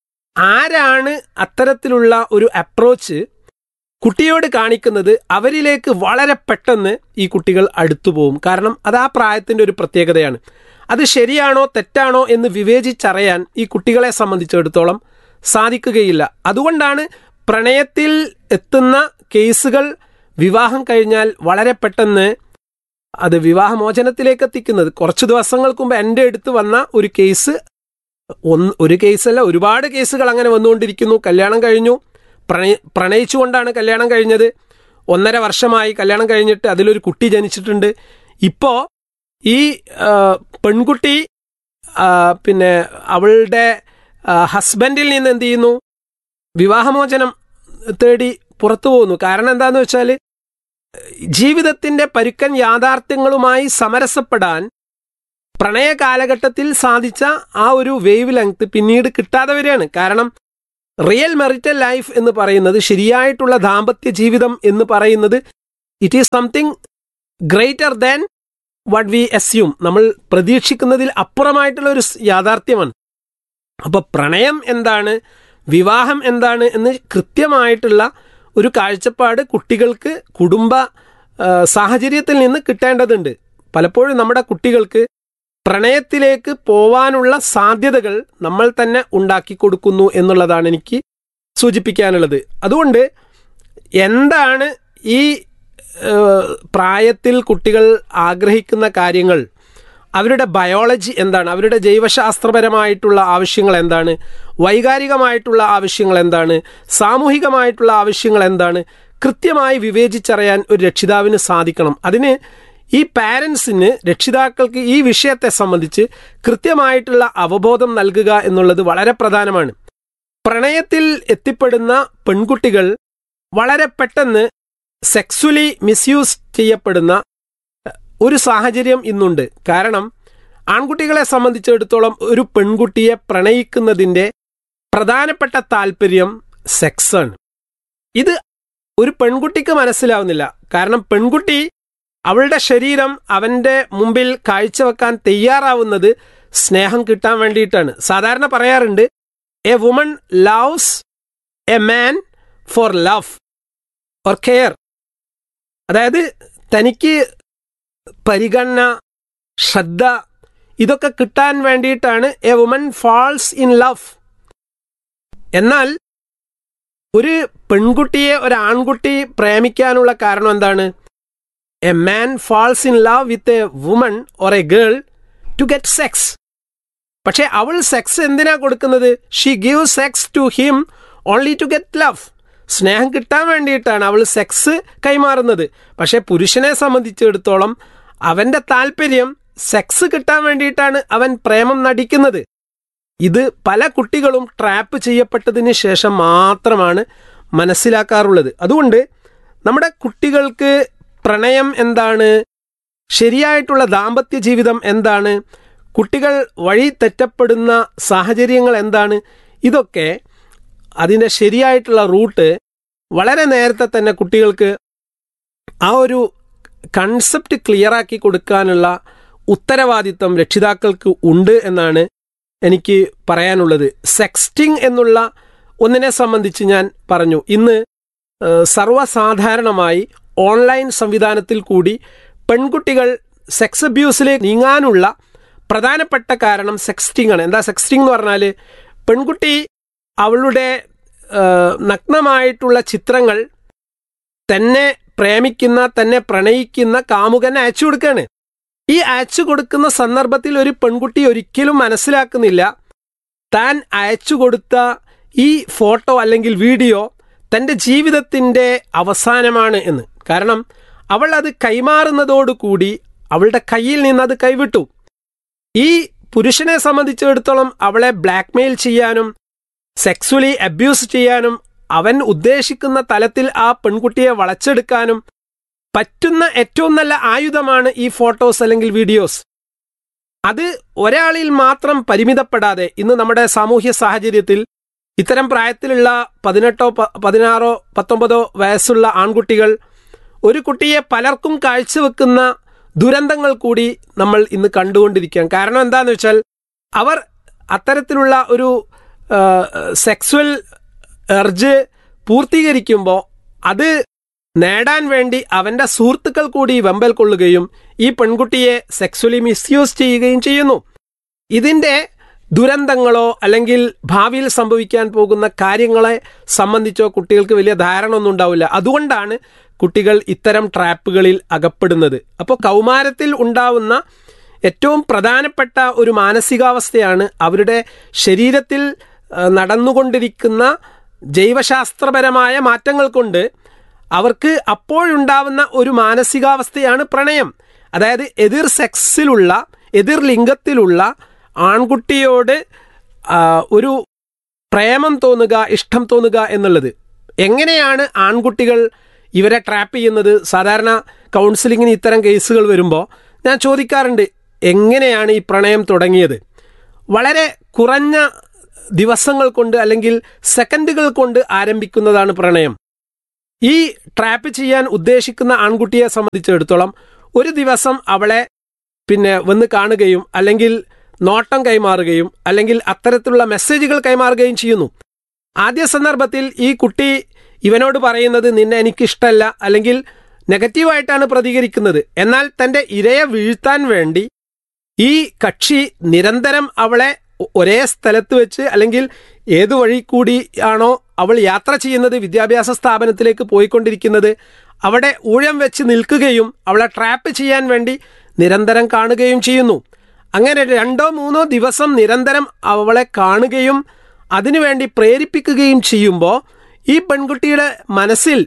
ആരാണ് അത്തരത്തിലുള്ള ഒരു അപ്രോച്ച് കുട്ടിയോട് കാണിക്കുന്നത് അവരിലേക്ക് വളരെ പെട്ടെന്ന് ഈ കുട്ടികൾ അടുത്തു പോകും കാരണം അത് ആ പ്രായത്തിൻ്റെ ഒരു പ്രത്യേകതയാണ് അത് ശരിയാണോ തെറ്റാണോ എന്ന് വിവേചിച്ചറിയാൻ ഈ കുട്ടികളെ സംബന്ധിച്ചിടത്തോളം സാധിക്കുകയില്ല അതുകൊണ്ടാണ് പ്രണയത്തിൽ എത്തുന്ന കേസുകൾ വിവാഹം കഴിഞ്ഞാൽ വളരെ പെട്ടെന്ന് അത് വിവാഹമോചനത്തിലേക്ക് എത്തിക്കുന്നത് കുറച്ച് ദിവസങ്ങൾക്ക് മുമ്പ് എൻ്റെ അടുത്ത് വന്ന ഒരു കേസ് ഒന്ന് ഒരു കേസല്ല ഒരുപാട് കേസുകൾ അങ്ങനെ വന്നുകൊണ്ടിരിക്കുന്നു കല്യാണം കഴിഞ്ഞു പ്രണയ പ്രണയിച്ചുകൊണ്ടാണ് കല്യാണം കഴിഞ്ഞത് ഒന്നര വർഷമായി കല്യാണം കഴിഞ്ഞിട്ട് അതിലൊരു കുട്ടി ജനിച്ചിട്ടുണ്ട് ഇപ്പോൾ ഈ ആ, പെൺകുട്ടി ആ, പിന്നെ അവളുടെ ആ, ഹസ്ബൻഡിൽ നിന്ന് എന്ത് ചെയ്യുന്നു വിവാഹമോചനം തേടി പുറത്തു പോകുന്നു കാരണം എന്താന്ന് വെച്ചാൽ ജീവിതത്തിന്റെ പരുക്കൻ യാഥാർത്ഥ്യങ്ങളുമായി സമരസപ്പെടാൻ പ്രണയ കാലഘട്ടത്തിൽ സാധിച്ച ആ ഒരു വേവ് ലെങ്ത് പിന്നീട് കിട്ടാതെ വരികയാണ് കാരണം റിയൽ മെറിറ്റൽ ലൈഫ് എന്ന് പറയുന്നത് ശരിയായിട്ടുള്ള ദാമ്പത്യ ജീവിതം എന്ന് പറയുന്നത് it is something greater than what we assume നമ്മൾ പ്രതീക്ഷിക്കുന്നതിൽ അപ്പുറമായിട്ടുള്ള ഒരു സ് യാഥാർത്ഥ്യമാണ് അപ്പോൾ പ്രണയം എന്താണ് വിവാഹം എന്താണ് എന്ന് കൃത്യമായിട്ടുള്ള ഒരു കാഴ്ചപ്പാട് കുട്ടികൾക്ക് കുടുംബ ആ, സാഹചര്യത്തിൽ നിന്ന് കിട്ടേണ്ടതുണ്ട് പലപ്പോഴും നമ്മുടെ കുട്ടികൾക്ക് പ്രണയത്തിലേക്ക് പോവാനുള്ള സാധ്യതകൾ നമ്മൾ തന്നെ ഉണ്ടാക്കി കൊടുക്കുന്നു എന്നുള്ളതാണ് എനിക്ക് സൂചിപ്പിക്കാനുള്ളത് അതുകൊണ്ട് എന്താണ് ഈ ഏഹ്, പ്രായത്തിൽ കുട്ടികൾ ആഗ്രഹിക്കുന്ന കാര്യങ്ങൾ അവരുടെ ബയോളജി എന്താണ് അവരുടെ ജൈവശാസ്ത്രപരമായിട്ടുള്ള ആവശ്യങ്ങൾ എന്താണ് വൈകാരികമായിട്ടുള്ള ആവശ്യങ്ങൾ എന്താണ് സാമൂഹികമായിട്ടുള്ള ആവശ്യങ്ങൾ എന്താണ് കൃത്യമായി വിവേചിച്ചറിയാൻ ഒരു രക്ഷിതാവിന് സാധിക്കണം അതിന് ഈ പാരൻസിന് രക്ഷിതാക്കൾക്ക് ഈ വിഷയത്തെ സംബന്ധിച്ച് കൃത്യമായിട്ടുള്ള അവബോധം നൽകുക എന്നുള്ളത് വളരെ പ്രധാനമാണ് പ്രണയത്തിൽ എത്തിപ്പെടുന്ന പെൺകുട്ടികൾ വളരെ പെട്ടെന്ന് സെക്സ്വലി മിസ്യൂസ് ചെയ്യപ്പെടുന്ന ഒരു സാഹചര്യം ഇന്നുണ്ട് കാരണം ആൺകുട്ടികളെ സംബന്ധിച്ചിടത്തോളം ഒരു പെൺകുട്ടിയെ പ്രണയിക്കുന്നതിൻ്റെ പ്രധാനപ്പെട്ട താല്പര്യം സെക്സാണ് ഇത് ഒരു പെൺകുട്ടിക്ക് മനസ്സിലാവുന്നില്ല കാരണം പെൺകുട്ടി അവളുടെ ശരീരം അവന്റെ മുമ്പിൽ കാഴ്ചവെക്കാൻ തയ്യാറാവുന്നത് സ്നേഹം കിട്ടാൻ വേണ്ടിയിട്ടാണ് സാധാരണ പറയാറുണ്ട് a woman loves a man for love or care അതായത് തനിക്ക് പരിഗണന ശ്രദ്ധ ഇതൊക്കെ കിട്ടാൻ വേണ്ടിയിട്ടാണ് a woman falls in love എന്നാൽ ഒരു പെൺകുട്ടിയെ ഒരു ആൺകുട്ടി പ്രേമിക്കാനുള്ള കാരണം എന്താണ് a man falls in love with a woman or a girl to get sex പക്ഷെ അവൾ സെക്സ് എന്തിനാ കൊടുക്കുന്നത് she give sex to him only to get love സ്നേഹം കിട്ടാൻ വേണ്ടിയിട്ടാണ് അവൾ സെക്സ് കൈമാറുന്നത് പക്ഷെ പുരുഷനെ സംബന്ധിച്ചിടത്തോളം അവന്റെ താല്പര്യം സെക്സ് കിട്ടാൻ വേണ്ടിയിട്ടാണ് അവൻ പ്രേമം നടിക്കുന്നത് ഇത് പല കുട്ടികളും ട്രാപ്പ് ചെയ്യപ്പെട്ടതിന് ശേഷം മാത്രമാണ് മനസ്സിലാക്കാറുള്ളത് അതുകൊണ്ട് നമ്മുടെ കുട്ടികൾക്ക് പ്രണയം എന്താണ് ശരിയായിട്ടുള്ള ദാമ്പത്യ ജീവിതം എന്താണ് കുട്ടികൾ വഴി തെറ്റപ്പെടുന്ന സാഹചര്യങ്ങൾ എന്താണ് ഇതൊക്കെ അതിൻ്റെ ശരിയായിട്ടുള്ള റൂട്ട് വളരെ നേരത്തെ തന്നെ കുട്ടികൾക്ക് ആ ഒരു കൺസെപ്റ്റ് ക്ലിയറാക്കി കൊടുക്കാനുള്ള ഉത്തരവാദിത്തം രക്ഷിതാക്കൾക്ക് ഉണ്ട് എന്നാണ് എനിക്ക് പറയാനുള്ളത് സെക്സ്റ്റിംഗ് എന്നുള്ള ഒന്നിനെ സംബന്ധിച്ച് ഞാൻ പറഞ്ഞു ഇന്ന് ഏഹ്, സർവ്വസാധാരണമായി ഓൺലൈൻ സംവിധാനത്തിൽ കൂടി പെൺകുട്ടികൾ സെക്സ് അബ്യൂസിലേക്ക് നീങ്ങാനുള്ള പ്രധാനപ്പെട്ട കാരണം സെക്സ്റ്റിംഗ് ആണ് എന്താ സെക്സ്റ്റിംഗ് എന്ന് പറഞ്ഞാൽ പെൺകുട്ടി അവളുടെ ഏഹ്, നഗ്നമായിട്ടുള്ള ചിത്രങ്ങൾ തന്നെ പ്രേമിക്കുന്ന തന്നെ പ്രണയിക്കുന്ന കാമുകനെ അയച്ചു കൊടുക്കുകയാണ് ഈ അയച്ചു കൊടുക്കുന്ന സന്ദർഭത്തിൽ ഒരു പെൺകുട്ടി ഒരിക്കലും മനസ്സിലാക്കുന്നില്ല താൻ അയച്ചു കൊടുത്ത ഈ ഫോട്ടോ അല്ലെങ്കിൽ വീഡിയോ തൻ്റെ ജീവിതത്തിൻ്റെ അവസാനമാണ് എന്ന് കാരണം അവൾ അത് കൈമാറുന്നതോടുകൂടി അവളുടെ കയ്യിൽ നിന്ന് അത് കൈവിട്ടു ഈ പുരുഷനെ സംബന്ധിച്ചിടത്തോളം അവളെ ബ്ലാക്ക്മെയിൽ ചെയ്യാനും സെക്സ്വലി അബ്യൂസ് ചെയ്യാനും അവൻ ഉദ്ദേശിക്കുന്ന തലത്തിൽ ആ പെൺകുട്ടിയെ വളച്ചെടുക്കാനും പറ്റുന്ന ഏറ്റവും നല്ല ആയുധമാണ് ഈ ഫോട്ടോസ് അല്ലെങ്കിൽ വീഡിയോസ് അത് ഒരാളിൽ മാത്രം പരിമിതപ്പെടാതെ ഇന്ന് നമ്മുടെ സാമൂഹ്യ സാഹചര്യത്തിൽ ഇത്തരം പ്രായത്തിലുള്ള പതിനെട്ടോ പ- പതിനാറോ പത്തൊമ്പതോ വയസ്സുള്ള ആൺകുട്ടികൾ ഒരു കുട്ടിയെ പലർക്കും കാഴ്ചവെക്കുന്ന ദുരന്തങ്ങൾ കൂടി നമ്മൾ ഇന്ന് കണ്ടുകൊണ്ടിരിക്കുകയാണ് കാരണം എന്താന്ന് വെച്ചാൽ അവർ അത്തരത്തിലുള്ള ഒരു സെക്സ്വൽ എർജ് പൂർത്തീകരിക്കുമ്പോൾ അത് നേടാൻ വേണ്ടി അവന്റെ സുഹൃത്തുക്കൾ കൂടി വെമ്പൽ കൊള്ളുകയും ഈ പെൺകുട്ടിയെ സെക്സ്വലി മിസ്യൂസ് ചെയ്യുകയും ചെയ്യുന്നു ഇതിന്റെ ദുരന്തങ്ങളോ അല്ലെങ്കിൽ ഭാവിയിൽ സംഭവിക്കാൻ പോകുന്ന കാര്യങ്ങളെ സംബന്ധിച്ചോ കുട്ടികൾക്ക് വലിയ ധാരണ ഒന്നും ഉണ്ടാവില്ല അതുകൊണ്ടാണ് കുട്ടികൾ ഇത്തരം ട്രാപ്പുകളിൽ അകപ്പെടുന്നത് അപ്പോൾ കൗമാരത്തിൽ ഉണ്ടാവുന്ന ഏറ്റവും പ്രധാനപ്പെട്ട ഒരു മാനസികാവസ്ഥയാണ് അവരുടെ ശരീരത്തിൽ ആ, നടന്നുകൊണ്ടിരിക്കുന്ന ജൈവശാസ്ത്രപരമായ മാറ്റങ്ങൾ കൊണ്ട് അവർക്ക് അപ്പോഴുണ്ടാവുന്ന ഒരു മാനസികാവസ്ഥയാണ് പ്രണയം അതായത് എതിർ സെക്സിലുള്ള എതിർ ലിംഗത്തിലുള്ള ആൺകുട്ടിയോട് ആ, ഒരു പ്രേമം തോന്നുക ഇഷ്ടം തോന്നുക എന്നുള്ളത് എങ്ങനെയാണ് ആൺകുട്ടികൾ ഇവരെ ട്രാപ്പ് ചെയ്യുന്നത് സാധാരണ കൗൺസിലിങ്ങിന് ഇത്തരം കേസുകൾ വരുമ്പോൾ ഞാൻ ചോദിക്കാറുണ്ട് എങ്ങനെയാണ് ഈ പ്രണയം തുടങ്ങിയത് വളരെ കുറഞ്ഞ ദിവസങ്ങൾ കൊണ്ട് അല്ലെങ്കിൽ സെക്കൻഡുകൾ കൊണ്ട് ആരംഭിക്കുന്നതാണ് പ്രണയം ഈ ട്രാപ്പ് ചെയ്യാൻ ഉദ്ദേശിക്കുന്ന ആൺകുട്ടിയെ സംബന്ധിച്ചിടത്തോളം ഒരു ദിവസം അവളെ പിന്നെ വന്ന് കാണുകയും അല്ലെങ്കിൽ നോട്ടം കൈമാറുകയും അല്ലെങ്കിൽ അത്തരത്തിലുള്ള മെസ്സേജുകൾ കൈമാറുകയും ചെയ്യുന്നു ആദ്യ സന്ദർഭത്തിൽ ഈ കുട്ടി ഇവനോട് പറയുന്നത് നിന്നെ എനിക്കിഷ്ടമല്ല അല്ലെങ്കിൽ നെഗറ്റീവായിട്ടാണ് പ്രതികരിക്കുന്നത് എന്നാൽ തൻ്റെ ഇരയെ വീഴ്ത്താൻ വേണ്ടി ഈ കക്ഷി നിരന്തരം അവളെ ഒ- ഒരേ സ്ഥലത്ത് വെച്ച് അല്ലെങ്കിൽ ഏതു വഴി കൂടി ആണോ അവൾ യാത്ര ചെയ്യുന്നത് വിദ്യാഭ്യാസ സ്ഥാപനത്തിലേക്ക് പോയിക്കൊണ്ടിരിക്കുന്നത് അവിടെ ഊഴം വെച്ച് നിൽക്കുകയും അവളെ ട്രാപ്പ് ചെയ്യാൻ വേണ്ടി നിരന്തരം കാണുകയും ചെയ്യുന്നു അങ്ങനെ രണ്ടോ മൂന്നോ ദിവസം നിരന്തരം അവളെ കാണുകയും അതിനുവേണ്ടി പ്രേരിപ്പിക്കുകയും ചെയ്യുമ്പോൾ ഈ പെൺകുട്ടിയുടെ മനസ്സിൽ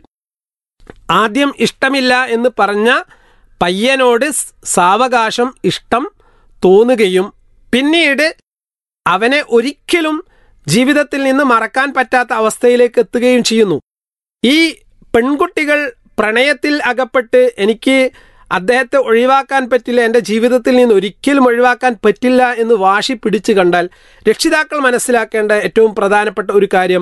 ആദ്യം ഇഷ്ടമില്ല എന്ന് പറഞ്ഞ പയ്യനോട് സ് സാവകാശം ഇഷ്ടം തോന്നുകയും പിന്നീട് അവനെ ഒരിക്കലും ജീവിതത്തിൽ നിന്ന് മറക്കാൻ പറ്റാത്ത അവസ്ഥയിലേക്ക് എത്തുകയും ചെയ്യുന്നു ഈ പെൺകുട്ടികൾ പ്രണയത്തിൽ അകപ്പെട്ട് എനിക്ക് അദ്ദേഹത്തെ ഒഴിവാക്കാൻ പറ്റില്ല എൻ്റെ ജീവിതത്തിൽ നിന്ന് ഒരിക്കലും ഒഴിവാക്കാൻ പറ്റില്ല എന്ന് വാശി പിടിച്ചു കണ്ടാൽ രക്ഷിതാക്കൾ മനസ്സിലാക്കേണ്ട ഏറ്റവും പ്രധാനപ്പെട്ട ഒരു കാര്യം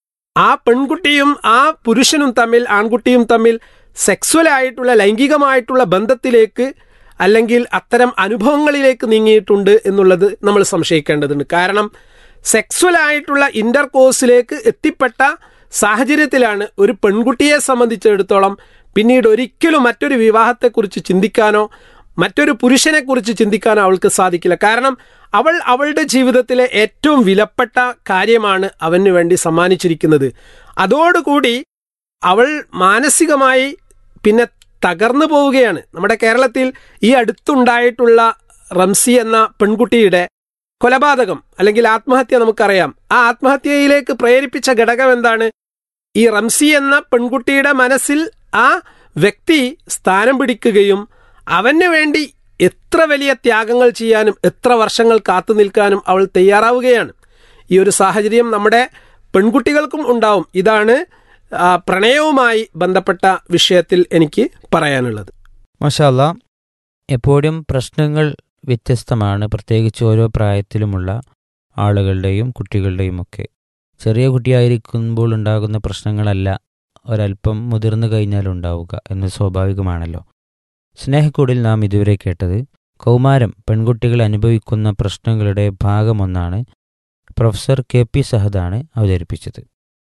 ആ പെൺകുട്ടിയും ആ പുരുഷനും തമ്മിൽ ആൺകുട്ടിയും തമ്മിൽ സെക്സ്വലായിട്ടുള്ള ലൈംഗികമായിട്ടുള്ള ബന്ധത്തിലേക്ക് അല്ലെങ്കിൽ അത്തരം അനുഭവങ്ങളിലേക്ക് നീങ്ങിയിട്ടുണ്ട് എന്നുള്ളത് നമ്മൾ സംശയിക്കേണ്ടതുണ്ട് കാരണം സെക്സ്വലായിട്ടുള്ള ഇന്റർ കോഴ്സിലേക്ക് എത്തിപ്പെട്ട സാഹചര്യത്തിലാണ് ഒരു പെൺകുട്ടിയെ സംബന്ധിച്ചിടത്തോളം പിന്നീട് ഒരിക്കലും മറ്റൊരു വിവാഹത്തെക്കുറിച്ച് ചിന്തിക്കാനോ മറ്റൊരു പുരുഷനെക്കുറിച്ച് ചിന്തിക്കാനോ അവൾക്ക് സാധിക്കില്ല കാരണം അവൾ അവളുടെ ജീവിതത്തിലെ ഏറ്റവും വിലപ്പെട്ട കാര്യമാണ് അവന് വേണ്ടി സമ്മാനിച്ചിരിക്കുന്നത് അതോടുകൂടി അവൾ മാനസികമായി പിന്നെ തകർന്നു പോവുകയാണ് നമ്മുടെ കേരളത്തിൽ ഈ അടുത്തുണ്ടായിട്ടുള്ള റംസി എന്ന പെൺകുട്ടിയുടെ കൊലപാതകം അല്ലെങ്കിൽ ആത്മഹത്യ നമുക്കറിയാം ആ ആത്മഹത്യയിലേക്ക് പ്രേരിപ്പിച്ച ഘടകം എന്താണ് ഈ റംസി എന്ന പെൺകുട്ടിയുടെ മനസ്സിൽ ആ വ്യക്തി സ്ഥാനം പിടിക്കുകയും അവന് വേണ്ടി എത്ര വലിയ ത്യാഗങ്ങൾ ചെയ്യാനും എത്ര വർഷങ്ങൾ കാത്തു നിൽക്കാനും അവൾ തയ്യാറാവുകയാണ് ഈ ഒരു സാഹചര്യം നമ്മുടെ പെൺകുട്ടികൾക്കും ഉണ്ടാവും ഇതാണ് ആ, പ്രണയവുമായി ബന്ധപ്പെട്ട വിഷയത്തിൽ എനിക്ക് പറയാനുള്ളത് മഷാല്ല എപ്പോഴും പ്രശ്നങ്ങൾ വ്യത്യസ്തമാണ് പ്രത്യേകിച്ച് ഓരോ പ്രായത്തിലുമുള്ള ആളുകളുടെയും കുട്ടികളുടെയും ഒക്കെ ചെറിയ കുട്ടിയായിരിക്കുമ്പോൾ ഉണ്ടാകുന്ന പ്രശ്നങ്ങളല്ല ഒരല്പം മുതിർന്നു കഴിഞ്ഞാൽ ഉണ്ടാവുക എന്നത് സ്വാഭാവികമാണല്ലോ സ്നേഹക്കൂടിൽ നാം ഇതുവരെ കേട്ടത് കൗമാരം പെൺകുട്ടികൾ അനുഭവിക്കുന്ന പ്രശ്നങ്ങളുടെ ഭാഗമൊന്നാണ് പ്രൊഫസർ കെ പി സഹദാണ് അവതരിപ്പിച്ചത്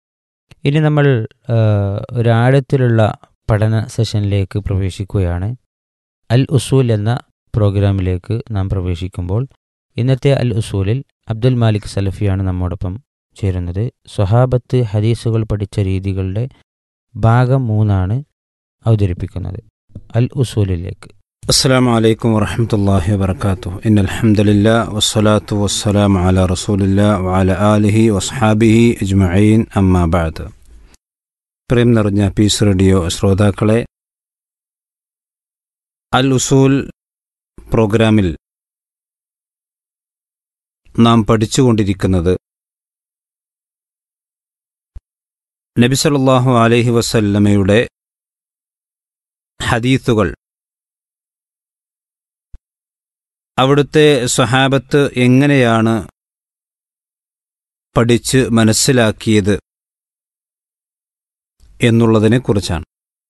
ഇനി നമ്മൾ ആ, ഒരാഴത്തിലുള്ള പഠന സെഷനിലേക്ക് പ്രവേശിക്കുകയാണ് അൽ ഉസൂൽ എന്ന പ്രോഗ്രാമിലേക്ക് നാം പ്രവേശിക്കുമ്പോൾ ഇന്നത്തെ അൽ ഉസൂലിൽ അബ്ദുൽ മാലിക് സലഫിയാണ് നമ്മോടൊപ്പം ചേരുന്നത് സ്വഹാബത്ത് ഹദീസുകൾ പഠിച്ച രീതികളുടെ ഭാഗം മൂന്നാണ് അവതരിപ്പിക്കുന്നത് അൽ ഉസൂലിലേക്ക് السلام عليكم ورحمة الله وبركاته إن الحمد لله والصلاة والسلام على رسول الله وعلى آله وأصحابه أجمعين أما بعد പ്രേം നിറഞ്ഞ പീസ് റേഡിയോ ശ്രോതാക്കളെ അൽ ഉസൂൽ പ്രോഗ്രാമിൽ നാം പഠിച്ചുകൊണ്ടിരിക്കുന്നത് നബി സല്ലല്ലാഹു അലൈഹി വസല്ലമയുടെ ഹദീത്തുകൾ അവിടുത്തെ സ്വഹാബത്ത് എങ്ങനെയാണ് പഠിച്ച് മനസ്സിലാക്കിയത് എന്നുള്ളതിനെക്കുറിച്ചാണ്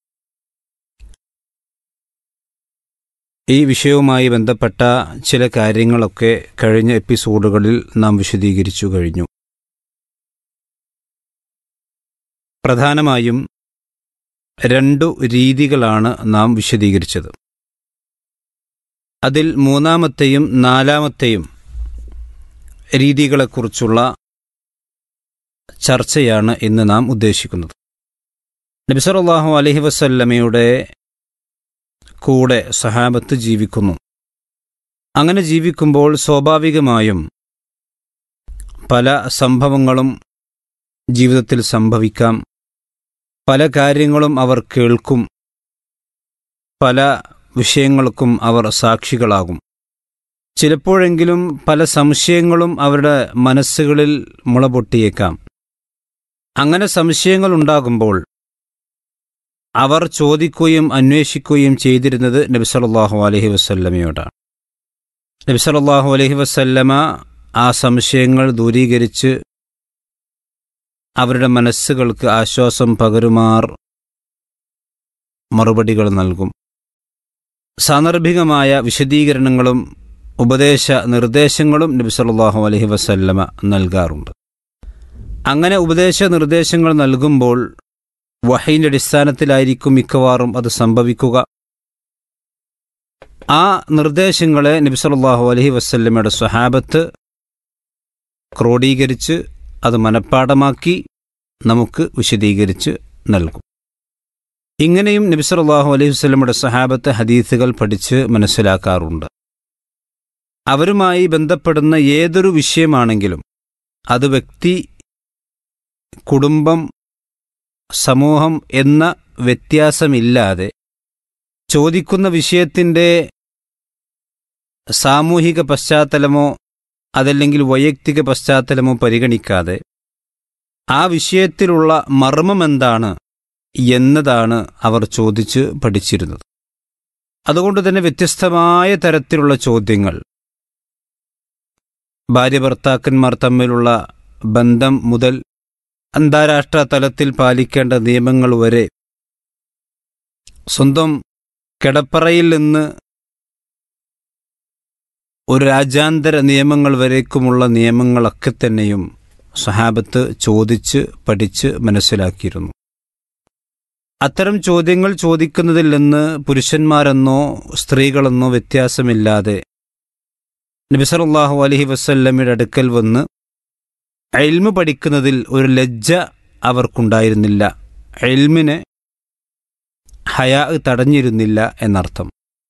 ഈ വിഷയവുമായി ബന്ധപ്പെട്ട ചില കാര്യങ്ങളൊക്കെ കഴിഞ്ഞ എപ്പിസോഡുകളിൽ നാം വിശദീകരിച്ചു കഴിഞ്ഞു പ്രധാനമായും രണ്ടു രീതികളാണ് നാം വിശദീകരിച്ചത് അതിൽ മൂന്നാമത്തെയും നാലാമത്തെയും രീതികളെക്കുറിച്ചുള്ള ചർച്ചയാണ് ഇന്ന് നാം ഉദ്ദേശിക്കുന്നത് നബിസറല്ലാഹു അലഹി വസല്ലമയുടെ കൂടെ സഹാബത്ത് ജീവിക്കുന്നു അങ്ങനെ ജീവിക്കുമ്പോൾ സ്വാഭാവികമായും പല സംഭവങ്ങളും ജീവിതത്തിൽ സംഭവിക്കാം പല കാര്യങ്ങളും അവർ കേൾക്കും പല വിഷയങ്ങൾക്കും അവർ സാക്ഷികളാകും ചിലപ്പോഴെങ്കിലും പല സംശയങ്ങളും അവരുടെ മനസ്സുകളിൽ മുളപൊട്ടിയേക്കാം അങ്ങനെ സംശയങ്ങൾ ഉണ്ടാകുമ്പോൾ അവർ ചോദിക്കുകയും അന്വേഷിക്കുകയും ചെയ്തിരുന്നത് നബി സല്ലല്ലാഹു അലൈഹി വസല്ലമയോടാണ് നബി സല്ലല്ലാഹു അലൈഹി വസല്ലമ ആ സംശയങ്ങൾ ദൂരീകരിച്ച് അവരുടെ മനസ്സുകൾക്ക് ആശ്വാസം പകരുമാർ മറുപടികൾ നൽകും സാന്ദർഭികമായ വിശദീകരണങ്ങളും ഉപദേശ നിർദ്ദേശങ്ങളും നബി സല്ലല്ലാഹു അലൈഹി വസല്ലമ നൽകാറുണ്ട് അങ്ങനെ ഉപദേശ നിർദ്ദേശങ്ങൾ നൽകുമ്പോൾ വഹയിൻ്റെ അടിസ്ഥാനത്തിലായിരിക്കും മിക്കവാറും അത് സംഭവിക്കുക ആ നിർദ്ദേശങ്ങളെ നബി സല്ലല്ലാഹു അലൈഹി വസല്ലമയുടെ സ്വഹാബത്ത് ക്രോഡീകരിച്ച് അത് മനഃപ്പാടമാക്കി നമുക്ക് വിശദീകരിച്ച് നൽകും ഇങ്ങനെയും നബി സല്ലല്ലാഹു അലൈഹി വസല്ലമയുടെ സഹാബത്ത് ഹദീസുകൾ പഠിച്ച് മനസ്സിലാക്കാറുണ്ട് അവരുമായി ബന്ധപ്പെടുന്ന ഏതൊരു വിഷയമാണെങ്കിലും അത് വ്യക്തി കുടുംബം സമൂഹം എന്ന വ്യത്യാസമില്ലാതെ ചോദിക്കുന്ന വിഷയത്തിൻ്റെ സാമൂഹിക പശ്ചാത്തലമോ അതല്ലെങ്കിൽ വൈയക്തിക പശ്ചാത്തലമോ പരിഗണിക്കാതെ ആ വിഷയത്തിലുള്ള മർമ്മം എന്താണ് എന്നതാണ് അവർ ചോദിച്ച് പഠിച്ചിരുന്നത് അതുകൊണ്ട് തന്നെ വ്യത്യസ്തമായ തരത്തിലുള്ള ചോദ്യങ്ങൾ ഭാര്യ ഭർത്താക്കന്മാർ തമ്മിലുള്ള ബന്ധം മുതൽ അന്താരാഷ്ട്ര തലത്തിൽ പാലിക്കേണ്ട നിയമങ്ങൾ വരെ സ്വന്തം കിടപ്പറയിൽ നിന്ന് ഒരു രാജ്യാന്തര നിയമങ്ങൾ വരേക്കുമുള്ള നിയമങ്ങളൊക്കെ തന്നെയും സഹാബത്ത് ചോദിച്ച് പഠിച്ച് മനസ്സിലാക്കിയിരുന്നു അത്തരം ചോദ്യങ്ങൾ ചോദിക്കുന്നതിൽ നിന്ന് പുരുഷന്മാരെന്നോ സ്ത്രീകളെന്നോ വ്യത്യാസമില്ലാതെ നബിസറുല്ലാഹു അലഹി വസല്ലമ്മയുടെ അടുക്കൽ വന്ന് എൽമ് പഠിക്കുന്നതിൽ ഒരു ലജ്ജ അവർക്കുണ്ടായിരുന്നില്ല എൽമിനെ ഹയാ തടഞ്ഞിരുന്നില്ല എന്നർത്ഥം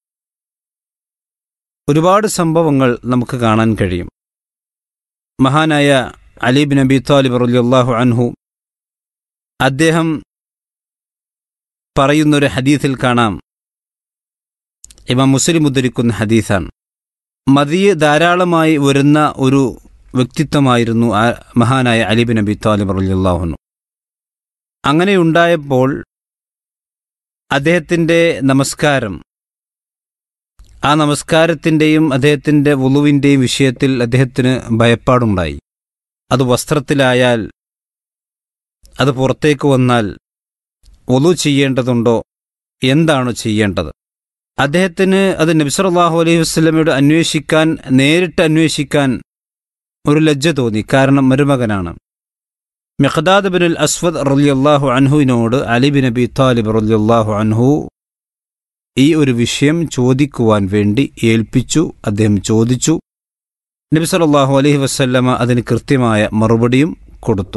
ഒരുപാട് സംഭവങ്ങൾ നമുക്ക് കാണാൻ കഴിയും മഹാനായ അലീബ് നബി താലിബ് റലിയല്ലാഹു അൻഹു അദ്ദേഹം പറയുന്നൊരു ഹദീസിൽ കാണാം ഇമാം മുസ്ലിം ഉദ്ധരിക്കുന്ന ഹദീസാണ് മതിയെ ധാരാളമായി വരുന്ന ഒരു വ്യക്തിത്വമായിരുന്നു ആ മഹാനായ അലിബ് നബി താലിബ് റലിയല്ലാഹുനു അങ്ങനെയുണ്ടായപ്പോൾ അദ്ദേഹത്തിൻ്റെ നമസ്കാരം ആ നമസ്കാരത്തിൻ്റെയും അദ്ദേഹത്തിൻ്റെ വുളുവിൻ്റെയും വിഷയത്തിൽ അദ്ദേഹത്തിന് ഭയപ്പാടുണ്ടായി അത് വസ്ത്രത്തിലായാൽ അത് പുറത്തേക്ക് വന്നാൽ ഒലു ചെയ്യേണ്ടതുണ്ടോ എന്താണ് ചെയ്യേണ്ടത് അദ്ദേഹത്തിന് അത് നബ്സറല്ലാഹു അലൈഹി വസ്ലമയോട് അന്വേഷിക്കാൻ നേരിട്ട് അന്വേഷിക്കാൻ ഒരു ലജ്ജ തോന്നി കാരണം മരുമകനാണ് മെഖദാദ് ബിൻ അസ്വദ് റലിയല്ലാഹു അൻഹുവിനോട് അലി ബിൻ അബി താലിബ് റലിയല്ലാഹു അൻഹു ഈ ഒരു വിഷയം ചോദിക്കുവാൻ വേണ്ടി ഏൽപ്പിച്ചു അദ്ദേഹം ചോദിച്ചു നബി സല്ലല്ലാഹു അലൈഹി വസല്ലമ അതിന് കൃത്യമായ മറുപടിയും കൊടുത്തു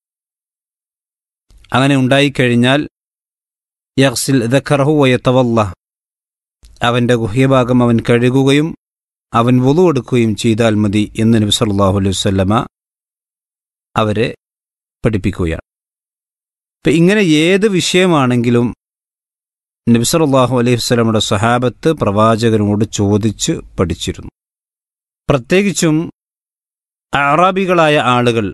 അങ്ങനെ ഉണ്ടായിക്കഴിഞ്ഞാൽ യഹ്സിൽ ദഖറഹു വയത്തവല്ല അവൻ്റെ ഗുഹ്യഭാഗം അവൻ കഴുകുകയും അവൻ വുളു എടുക്കുകയും ചെയ്താൽ മതി എന്ന് നബി സല്ലല്ലാഹു അലൈഹി വസല്ലമ അവരെ പഠിപ്പിക്കുകയാണ് ഇപ്പം ഇങ്ങനെ ഏത് വിഷയമാണെങ്കിലും നബി സല്ലല്ലാഹു അലൈഹി വസല്ലമയുടെ സഹാബത്ത് പ്രവാചകനോട് ചോദിച്ച് പഠിച്ചിരുന്നു പ്രത്യേകിച്ചും അറാബികളായ ആളുകൾ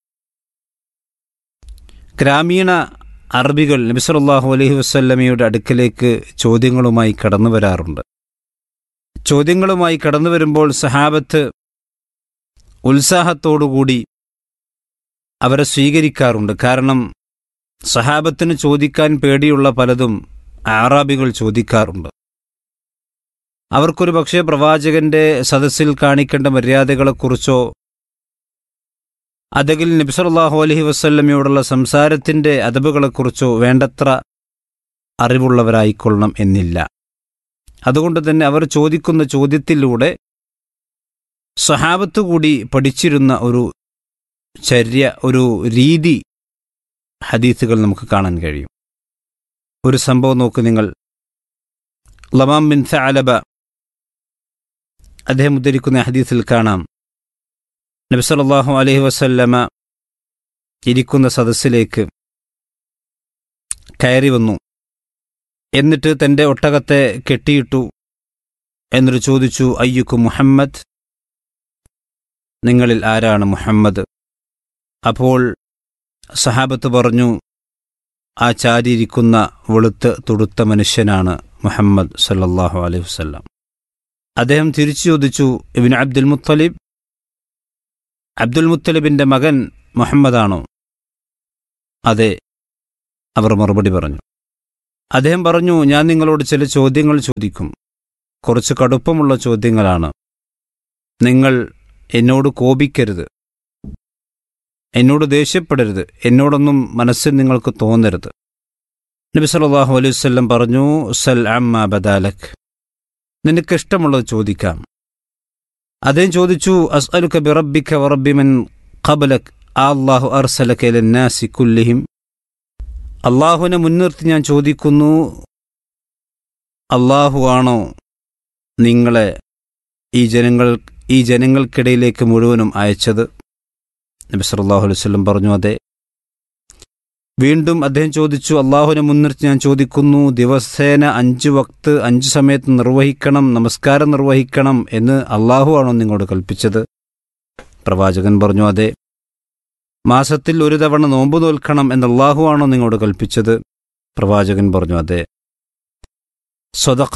ഗ്രാമീണ അറബികൾ നബി സല്ലല്ലാഹു അലൈഹി വസല്ലമയുടെ അടുക്കലേക്ക് ചോദ്യങ്ങളുമായി കടന്നു വരാറുണ്ട് ചോദ്യങ്ങളുമായി കടന്നു വരുമ്പോൾ സഹാബത്ത് ഉത്സാഹത്തോടുകൂടി അവരെ സ്വീകരിക്കാറുണ്ട് കാരണം സഹാബത്തിന് ചോദിക്കാൻ പേടിയുള്ള പലതും ആറാബികൾ ചോദിക്കാറുണ്ട് അവർക്കൊരു പക്ഷേ പ്രവാചകന്റെ സദസ്സിൽ കാണിക്കേണ്ട മര്യാദകളെക്കുറിച്ചോ അതെങ്കിൽ നബ്സല്ലാഹു അലഹി വസ്ല്ലമയോടുള്ള സംസാരത്തിന്റെ അതബുകളെക്കുറിച്ചോ വേണ്ടത്ര അറിവുള്ളവരായിക്കൊള്ളണം എന്നില്ല അതുകൊണ്ട് തന്നെ അവർ ചോദിക്കുന്ന ചോദ്യത്തിലൂടെ സഹാബത്ത് കൂടി പഠിച്ചിരുന്ന ഒരു ചര്യ ഒരു രീതി ഹദീസുകൾ നമുക്ക് കാണാൻ കഴിയും ഒരു സംഭവം നോക്ക് നിങ്ങൾ ലമാം ബിൻ സഅലബ അദ്ദേഹം ഉദ്ധരിക്കുന്ന ഹദീസിൽ കാണാം നബി സല്ലല്ലാഹു അലൈഹി വസല്ലമ ഇരിക്കുന്ന സദസ്സിലേക്ക് കയറി വന്നു എന്നിട്ട് തൻ്റെ ഒട്ടകത്തെ കെട്ടിയിട്ടു എന്നിട്ട് ചോദിച്ചു അയ്യുക്കു മുഹമ്മദ് നിങ്ങളിൽ ആരാണ് മുഹമ്മദ് അപ്പോൾ സഹാബത്ത് പറഞ്ഞു ആ ചാരിയിരിക്കുന്ന വെളുത്ത് തുടുത്ത മനുഷ്യനാണ് മുഹമ്മദ് സല്ലല്ലാഹു അലൈഹി വസല്ലം അദ്ദേഹം തിരിച്ചു ചോദിച്ചു ഇബിൻ അബ്ദുൽ മുത്തലിബ് അബ്ദുൽ മുത്തലിബിന്റെ മകൻ മുഹമ്മദാണോ അതെ അവർ മറുപടി പറഞ്ഞു അദ്ദേഹം പറഞ്ഞു ഞാൻ നിങ്ങളോട് ചില ചോദ്യങ്ങൾ ചോദിക്കും കുറച്ച് കടുപ്പമുള്ള ചോദ്യങ്ങളാണ് നിങ്ങൾ എന്നോട് കോപിക്കരുത് എന്നോട് ദേഷ്യപ്പെടരുത് എന്നോടൊന്നും മനസ്സിൽ നിങ്ങൾക്ക് തോന്നരുത് നബി സല്ലല്ലാഹു അലൈഹി വസല്ലം പറഞ്ഞു സൽ അമ്മ ബദാലക് നിനക്ക് ഇഷ്ടമുള്ളത് ചോദിക്കാം അദ്ദേഹം ചോദിച്ചു അസ്അലുക ബിറബ്ബിക വറബ്ബിമൻ ഖബലക് ആ അല്ലാഹു അർസലക ഇലന്നാസി കുല്ലിഹിം അള്ളാഹുവിനെ മുൻനിർത്തി ഞാൻ ചോദിക്കുന്നു അള്ളാഹു ആണോ നിങ്ങളെ ഈ ജനങ്ങൾ ഈ ജനങ്ങൾക്കിടയിലേക്ക് മുഴുവനും അയച്ചത് നബി സല്ലല്ലാഹു അലൈഹി വസല്ലം പറഞ്ഞു അതെ വീണ്ടും അദ്ദേഹം ചോദിച്ചു അള്ളാഹുവിനെ മുൻനിർത്തി ഞാൻ ചോദിക്കുന്നു ദിവസേന അഞ്ച് വക്ത് അഞ്ച് സമയത്ത് നിർവഹിക്കണം നമസ്കാരം നിർവഹിക്കണം എന്ന് അള്ളാഹു ആണോ നിങ്ങളോട് കൽപ്പിച്ചത് പ്രവാചകൻ പറഞ്ഞു അതെ മാസത്തിൽ ഒരു തവണ നോമ്പ് നോൽക്കണം എന്ന് അള്ളാഹുവാണോ നിങ്ങളോട് കൽപ്പിച്ചത് പ്രവാചകൻ പറഞ്ഞു അതെ സ്വതഖ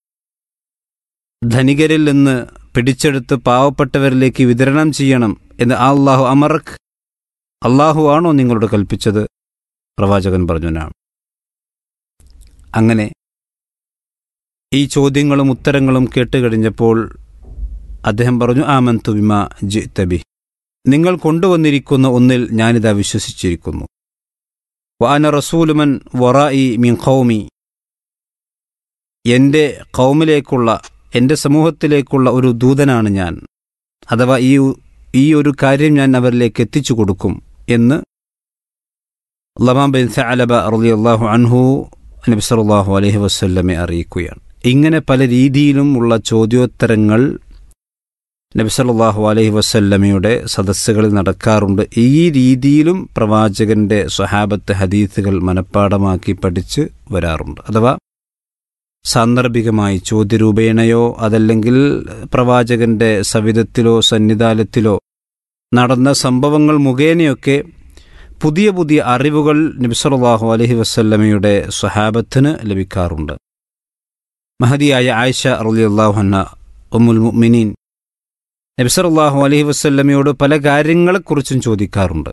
ധനികരിൽ നിന്ന് പിടിച്ചെടുത്ത് പാവപ്പെട്ടവരിലേക്ക് വിതരണം ചെയ്യണം എന്ന് ആ അള്ളാഹു അമറക്ക് അള്ളാഹു ആണോ നിങ്ങളോട് കൽപ്പിച്ചത് പ്രവാചകൻ പറഞ്ഞു നാം അങ്ങനെ ഈ ചോദ്യങ്ങളും ഉത്തരങ്ങളും കേട്ടുകഴിഞ്ഞപ്പോൾ അദ്ദേഹം പറഞ്ഞു ആമൻ തുബിമ ജി തബി നിങ്ങൾ കൊണ്ടുവന്നിരിക്കുന്ന ഒന്നിൽ ഞാനിതാ വിശ്വസിച്ചിരിക്കുന്നു വാന റസൂലുമൻ വറായി മിൻ ഖൗമി എൻ്റെ കൗമിലേക്കുള്ള എൻ്റെ സമൂഹത്തിലേക്കുള്ള ഒരു ദൂതനാണ് ഞാൻ അഥവാ ഈ ഈ ഒരു കാര്യം ഞാൻ അവരിലേക്ക് എത്തിച്ചു കൊടുക്കും എന്ന് ലമാം ബിൻ സഅലബ റളിയല്ലാഹു അൻഹു നബി സല്ലല്ലാഹു അലൈഹി വസല്ലമെ അറിയിക്കുകയാണ് ഇങ്ങനെ പല രീതിയിലും ഉള്ള ചോദ്യോത്തരങ്ങൾ നബി സല്ലല്ലാഹു അലൈഹി വസല്ലമയുടെ സദസ്സുകളിൽ നടക്കാറുണ്ട് ഈ രീതിയിലും പ്രവാചകന്റെ സ്വഹാബത്ത് ഹദീസുകൾ മനഃപ്പാടമാക്കി പഠിച്ച് വരാറുണ്ട് അഥവാ സാന്ദർഭികമായി ചോദ്യരൂപേണയോ അതല്ലെങ്കിൽ പ്രവാചകന്റെ സവിധത്തിലോ സന്നിധാനത്തിലോ നടന്ന സംഭവങ്ങൾ മുഖേനയൊക്കെ പുതിയ പുതിയ അറിവുകൾ നബിസലാഹു അലഹി വസ്ല്ലമയുടെ സ്വഹാബത്തിന് ലഭിക്കാറുണ്ട് മഹദിയായ ആയിഷ റളിയല്ലാഹുഅന്ന ഉമ്മുൽ മുഅ്മിനീൻ നബിസലാഹു അലഹി വസ്ല്ലമയോട് പല കാര്യങ്ങളെക്കുറിച്ചും ചോദിക്കാറുണ്ട്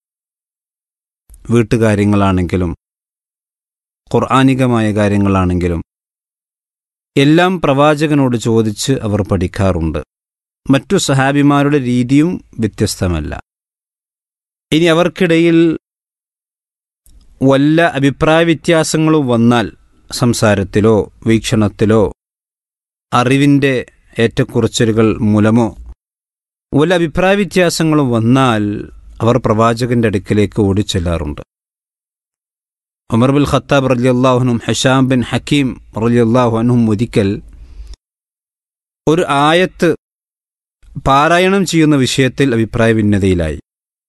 വീട്ടുകാര്യങ്ങളാണെങ്കിലും ഖുർആാനികമായ കാര്യങ്ങളാണെങ്കിലും എല്ലാം പ്രവാചകനോട് ചോദിച്ച് അവർ പഠിക്കാറുണ്ട് മറ്റു സഹാബിമാരുടെ രീതിയും വ്യത്യസ്തമല്ല ഇനി അവർക്കിടയിൽ വല്ല അഭിപ്രായ വ്യത്യാസങ്ങളും വന്നാൽ സംസാരത്തിലോ വീക്ഷണത്തിലോ അറിവിൻ്റെ ഏറ്റക്കുറച്ചിലുകൾ മൂലമോ വല്ല അഭിപ്രായ വ്യത്യാസങ്ങളും വന്നാൽ അവർ പ്രവാചകന്റെ അടുക്കിലേക്ക് ഓടിച്ചെല്ലാറുണ്ട് ഉമർ ബിൻ ഖത്താബ് റലിയല്ലാഹുനും ഹഷാം ബിൻ ഹക്കീം റലിയല്ലാഹുനും ഒരിക്കൽ ഒരു ആയത്ത് പാരായണം ചെയ്യുന്ന വിഷയത്തിൽ അഭിപ്രായ ഭിന്നതയിലായി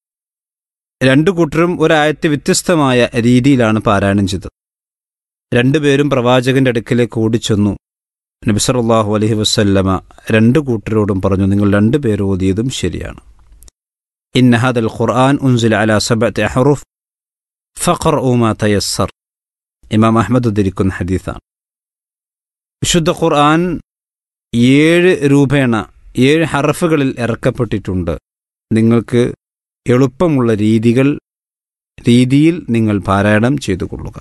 രണ്ടു കൂട്ടരും ഒരായത്ത് വ്യത്യസ്തമായ രീതിയിലാണ് പാരായണം ചെയ്തത് രണ്ടുപേരും പ്രവാചകന്റെ അടുക്കിലേക്ക് ഓടിച്ചെന്നു നബിസറല്ലാഹു അലഹി വസ്ല്ലമ രണ്ടു കൂട്ടരോടും പറഞ്ഞു നിങ്ങൾ രണ്ടുപേരും ഓതിയതും ശരിയാണ് ഇന്നഹദൽ ഖുർആൻ ഉൻസുൽ അല സബഅത്ത് അഹറുഫ് ഫഖർ ഉമാ തയസ്സർ ഇമാം അഹമ്മദ് ഉദ്ധരിക്കുന്ന ഹദീസാണ് വിശുദ്ധ ഖുർആൻ ഏഴ് രൂപേണ ഏഴ് ഹറഫുകളിൽ ഇറക്കപ്പെട്ടിട്ടുണ്ട് നിങ്ങൾക്ക് എളുപ്പമുള്ള രീതികൾ രീതിയിൽ നിങ്ങൾ പാരായണം ചെയ്തു കൊള്ളുക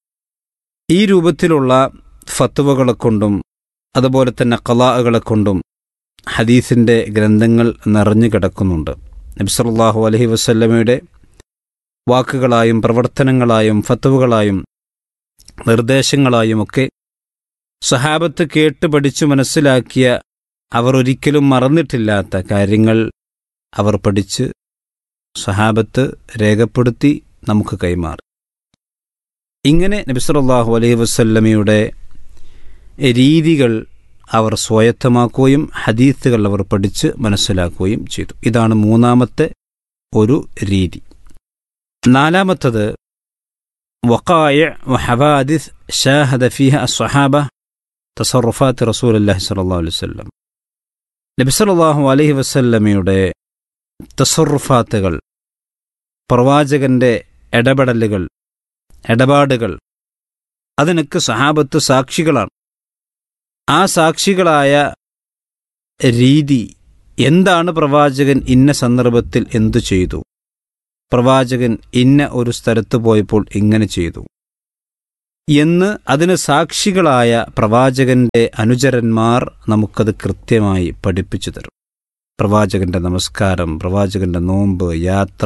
ഈ രൂപത്തിലുള്ള ഫത്തുവകളെ കൊണ്ടും അതുപോലെ തന്നെ കലാകളെ കൊണ്ടും ഹദീസിൻ്റെ ഗ്രന്ഥങ്ങൾ നിറഞ്ഞു കിടക്കുന്നുണ്ട് നബ്സല്ലാഹു അലഹി വസ്ല്ലമയുടെ വാക്കുകളായും പ്രവർത്തനങ്ങളായും ഫത്തുവകളായും നിർദ്ദേശങ്ങളായുമൊക്കെ സഹാബത്ത് കേട്ട് പഠിച്ചു മനസ്സിലാക്കിയ അവർ ഒരിക്കലും മറന്നിട്ടില്ലാത്ത കാര്യങ്ങൾ അവർ പഠിച്ച് സഹാബത്ത് രേഖപ്പെടുത്തി നമുക്ക് കൈമാറി ഇങ്ങനെ നബിസല്ലാഹു അലൈഹി വസല്ലമയുടെ രീതികൾ അവർ സ്വായത്തമാക്കുകയും ഹദീത്തുകൾ അവർ പഠിച്ച് മനസ്സിലാക്കുകയും ചെയ്തു ഇതാണ് മൂന്നാമത്തെ ഒരു രീതി നാലാമത്തത് വക്കായ വഹവാദിസ് ഷാഹദ ഫിഹ അസ്വഹാബ തസറുഫാത്ത് റസൂൽ അല്ലാഹി സല്ലാ അലൈഹി വല്ലം നബി സല്ലല്ലാഹു അലൈഹി വസല്ലമയുടെ തസറുഫാത്തുകൾ പ്രവാചകന്റെ ഇടപെടലുകൾ ഇടപാടുകൾ അതിനൊക്കെ സഹാബത്ത് സാക്ഷികളാണ് ആ സാക്ഷികളായ രീതി എന്താണ് പ്രവാചകൻ ഇന്ന സന്ദർഭത്തിൽ എന്തു ചെയ്തു പ്രവാചകൻ ഇന്ന ഒരു സ്ഥലത്ത് പോയപ്പോൾ ഇങ്ങനെ ചെയ്തു എന്ന് അതിന് സാക്ഷികളായ പ്രവാചകന്റെ അനുചരന്മാർ നമുക്കത് കൃത്യമായി പഠിപ്പിച്ചു തരും പ്രവാചകന്റെ നമസ്കാരം പ്രവാചകന്റെ നോമ്പ് യാത്ര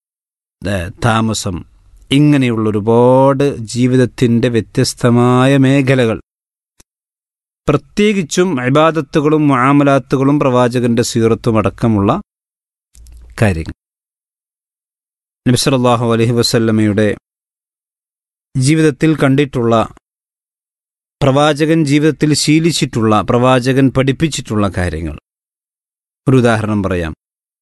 താമസം ഇങ്ങനെയുള്ള ഒരുപാട് ജീവിതത്തിൻ്റെ വ്യത്യസ്തമായ മേഖലകൾ പ്രത്യേകിച്ചും അബാദത്തുകളും മുആമലാത്തുകളും പ്രവാചകന്റെ സീറത്തും അടക്കമുള്ള കാര്യങ്ങൾ നബിസലാഹു അലഹി വസല്ലമയുടെ ജീവിതത്തിൽ കണ്ടിട്ടുള്ള പ്രവാചകൻ ജീവിതത്തിൽ ശീലിച്ചിട്ടുള്ള പ്രവാചകൻ പഠിപ്പിച്ചിട്ടുള്ള കാര്യങ്ങൾ ഒരു ഉദാഹരണം പറയാം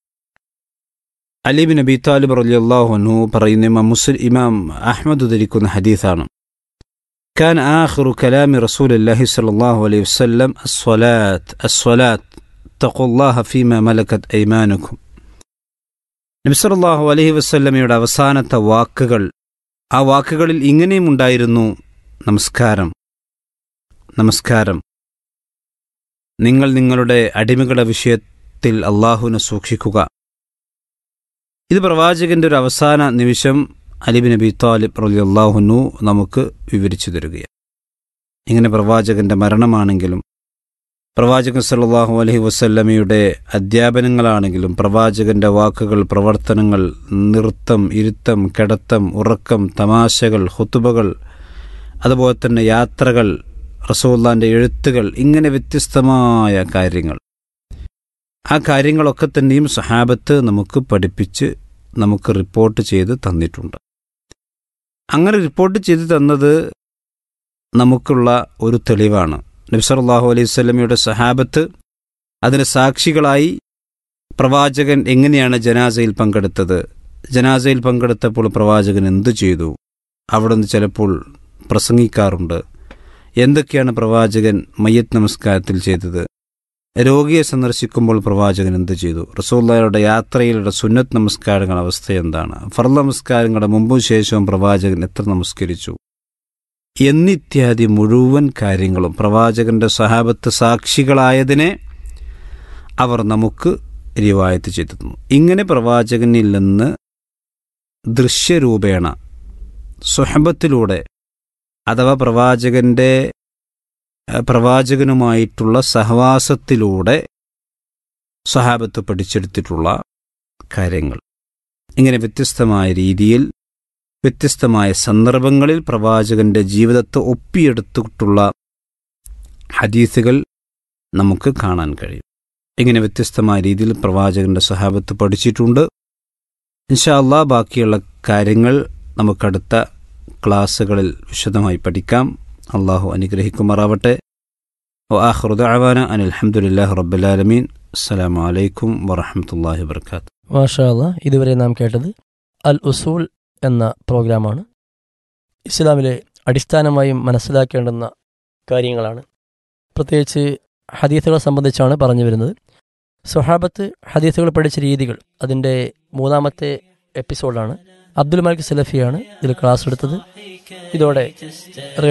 അലിബിൻ നബി താലിബ് റലിയല്ലാഹുനു പറയുന്ന ഇമാം മുസ്ലിം ഇമാം അഹമ്മദ് ഉദ്ധരിക്കുന്ന ഹദീസാണ് كان آخر كلام رسول الله صلى الله عليه وسلم الصلاة الصلاة اتقوا الله فيما ملكت أيمانكم നബ്സല്ലാഹു അലഹി വസ്ല്ലമയുടെ അവസാനത്തെ വാക്കുകൾ ആ വാക്കുകളിൽ ഇങ്ങനെയും ഉണ്ടായിരുന്നു നമസ്കാരം നമസ്കാരം നിങ്ങൾ നിങ്ങളുടെ അടിമകളുടെ വിഷയത്തിൽ അള്ളാഹുവിനെ സൂക്ഷിക്കുക ഇത് പ്രവാചകന്റെ ഒരു അവസാന നിമിഷം അലിബിൻ നബി താലിബ് റലി അള്ളാഹുനു നമുക്ക് വിവരിച്ചു തരികയാണ് ഇങ്ങനെ പ്രവാചകന്റെ മരണമാണെങ്കിലും പ്രവാചകൻ സല്ലാഹു അലഹി വസല്ലമയുടെ അധ്യാപനങ്ങളാണെങ്കിലും പ്രവാചകന്റെ വാക്കുകൾ പ്രവർത്തനങ്ങൾ നൃത്തം ഇരുത്തം കിടത്തം ഉറക്കം തമാശകൾ ഹുത്തുബകൾ അതുപോലെ തന്നെ യാത്രകൾ റസൂല്ലാന്റെ എഴുത്തുകൾ ഇങ്ങനെ വ്യത്യസ്തമായ കാര്യങ്ങൾ ആ കാര്യങ്ങളൊക്കെ തന്നെയും സഹാബത്ത് നമുക്ക് പഠിപ്പിച്ച് നമുക്ക് റിപ്പോർട്ട് ചെയ്ത് തന്നിട്ടുണ്ട് അങ്ങനെ റിപ്പോർട്ട് ചെയ്ത് തന്നത് നമുക്കുള്ള ഒരു തെളിവാണ് നബ്സല്ലാഹു അലൈഹി സ്വലമിയുടെ സഹാബത്ത് അതിന് സാക്ഷികളായി പ്രവാചകൻ എങ്ങനെയാണ് ജനാസയിൽ പങ്കെടുത്തത് ജനാസയിൽ പങ്കെടുത്തപ്പോൾ പ്രവാചകൻ എന്തു ചെയ്തു അവിടുന്ന് ചിലപ്പോൾ പ്രസംഗിക്കാറുണ്ട് എന്തൊക്കെയാണ് പ്രവാചകൻ മയ്യത്ത് നമസ്കാരത്തിൽ ചെയ്തത് രോഗിയെ സന്ദർശിക്കുമ്പോൾ പ്രവാചകൻ എന്ത് ചെയ്തു റസൂള്ളയുടെ യാത്രയിലുള്ള സുന്നത്ത് നമസ്കാരങ്ങളുടെ അവസ്ഥ എന്താണ് ഫർ നമസ്കാരങ്ങളുടെ മുമ്പും ശേഷവും പ്രവാചകൻ എത്ര നമസ്കരിച്ചു എന്നിത്യാദി മുഴുവൻ കാര്യങ്ങളും പ്രവാചകന്റെ സഹാബത്ത് സാക്ഷികളായതിനെ അവർ നമുക്ക് റിവായത്ത് ചെയ്തു തന്നു ഇങ്ങനെ പ്രവാചകനിൽ നിന്ന് ദൃശ്യരൂപേണ സുഹബത്തിലൂടെ അഥവാ പ്രവാചകന്റെ പ്രവാചകനുമായിട്ടുള്ള സഹവാസത്തിലൂടെ സഹാബത്ത് പഠിച്ചെടുത്തിട്ടുള്ള കാര്യങ്ങൾ ഇങ്ങനെ വ്യത്യസ്തമായ രീതിയിൽ വ്യത്യസ്തമായ സന്ദർഭങ്ങളിൽ പ്രവാചകന്റെ ജീവിതത്തെ ഒപ്പിയെടുത്തിട്ടുള്ള ഹദീസുകൾ നമുക്ക് കാണാൻ കഴിയും ഇങ്ങനെ വ്യത്യസ്തമായ രീതിയിൽ പ്രവാചകന്റെ സഹാബത്ത് പഠിച്ചിട്ടുണ്ട് ഇൻഷാ അള്ളാ ബാക്കിയുള്ള കാര്യങ്ങൾ നമുക്കടുത്ത ക്ലാസ്സുകളിൽ വിശദമായി പഠിക്കാം അള്ളാഹു അനുഗ്രഹിക്കുമാറാവട്ടെ വാഹൃദ അവാന അൻ അലഹമുല്ലാ റബ്ബുലാലമീൻ അസ്സലാമു അലൈക്കും വറഹമത്തല്ലാഹി വർക്കാത്തു മാഷാല്ല ഇതുവരെ നാം കേട്ടത് അൽ ഉസൂൽ എന്ന പ്രോഗ്രാമാണ് ഇസ്ലാമിലെ അടിസ്ഥാനമായും മനസ്സിലാക്കേണ്ടുന്ന കാര്യങ്ങളാണ് പ്രത്യേകിച്ച് ഹദീസുകളെ സംബന്ധിച്ചാണ് പറഞ്ഞു വരുന്നത് സ്വഹാബത്ത് ഹദീസുകൾ പഠിച്ച രീതികൾ അതിൻ്റെ മൂന്നാമത്തെ എപ്പിസോഡാണ് അബ്ദുൽ മാലിക് സലഫിയാണ് ഇതിൽ ക്ലാസ് എടുത്തത് ഇതോടെ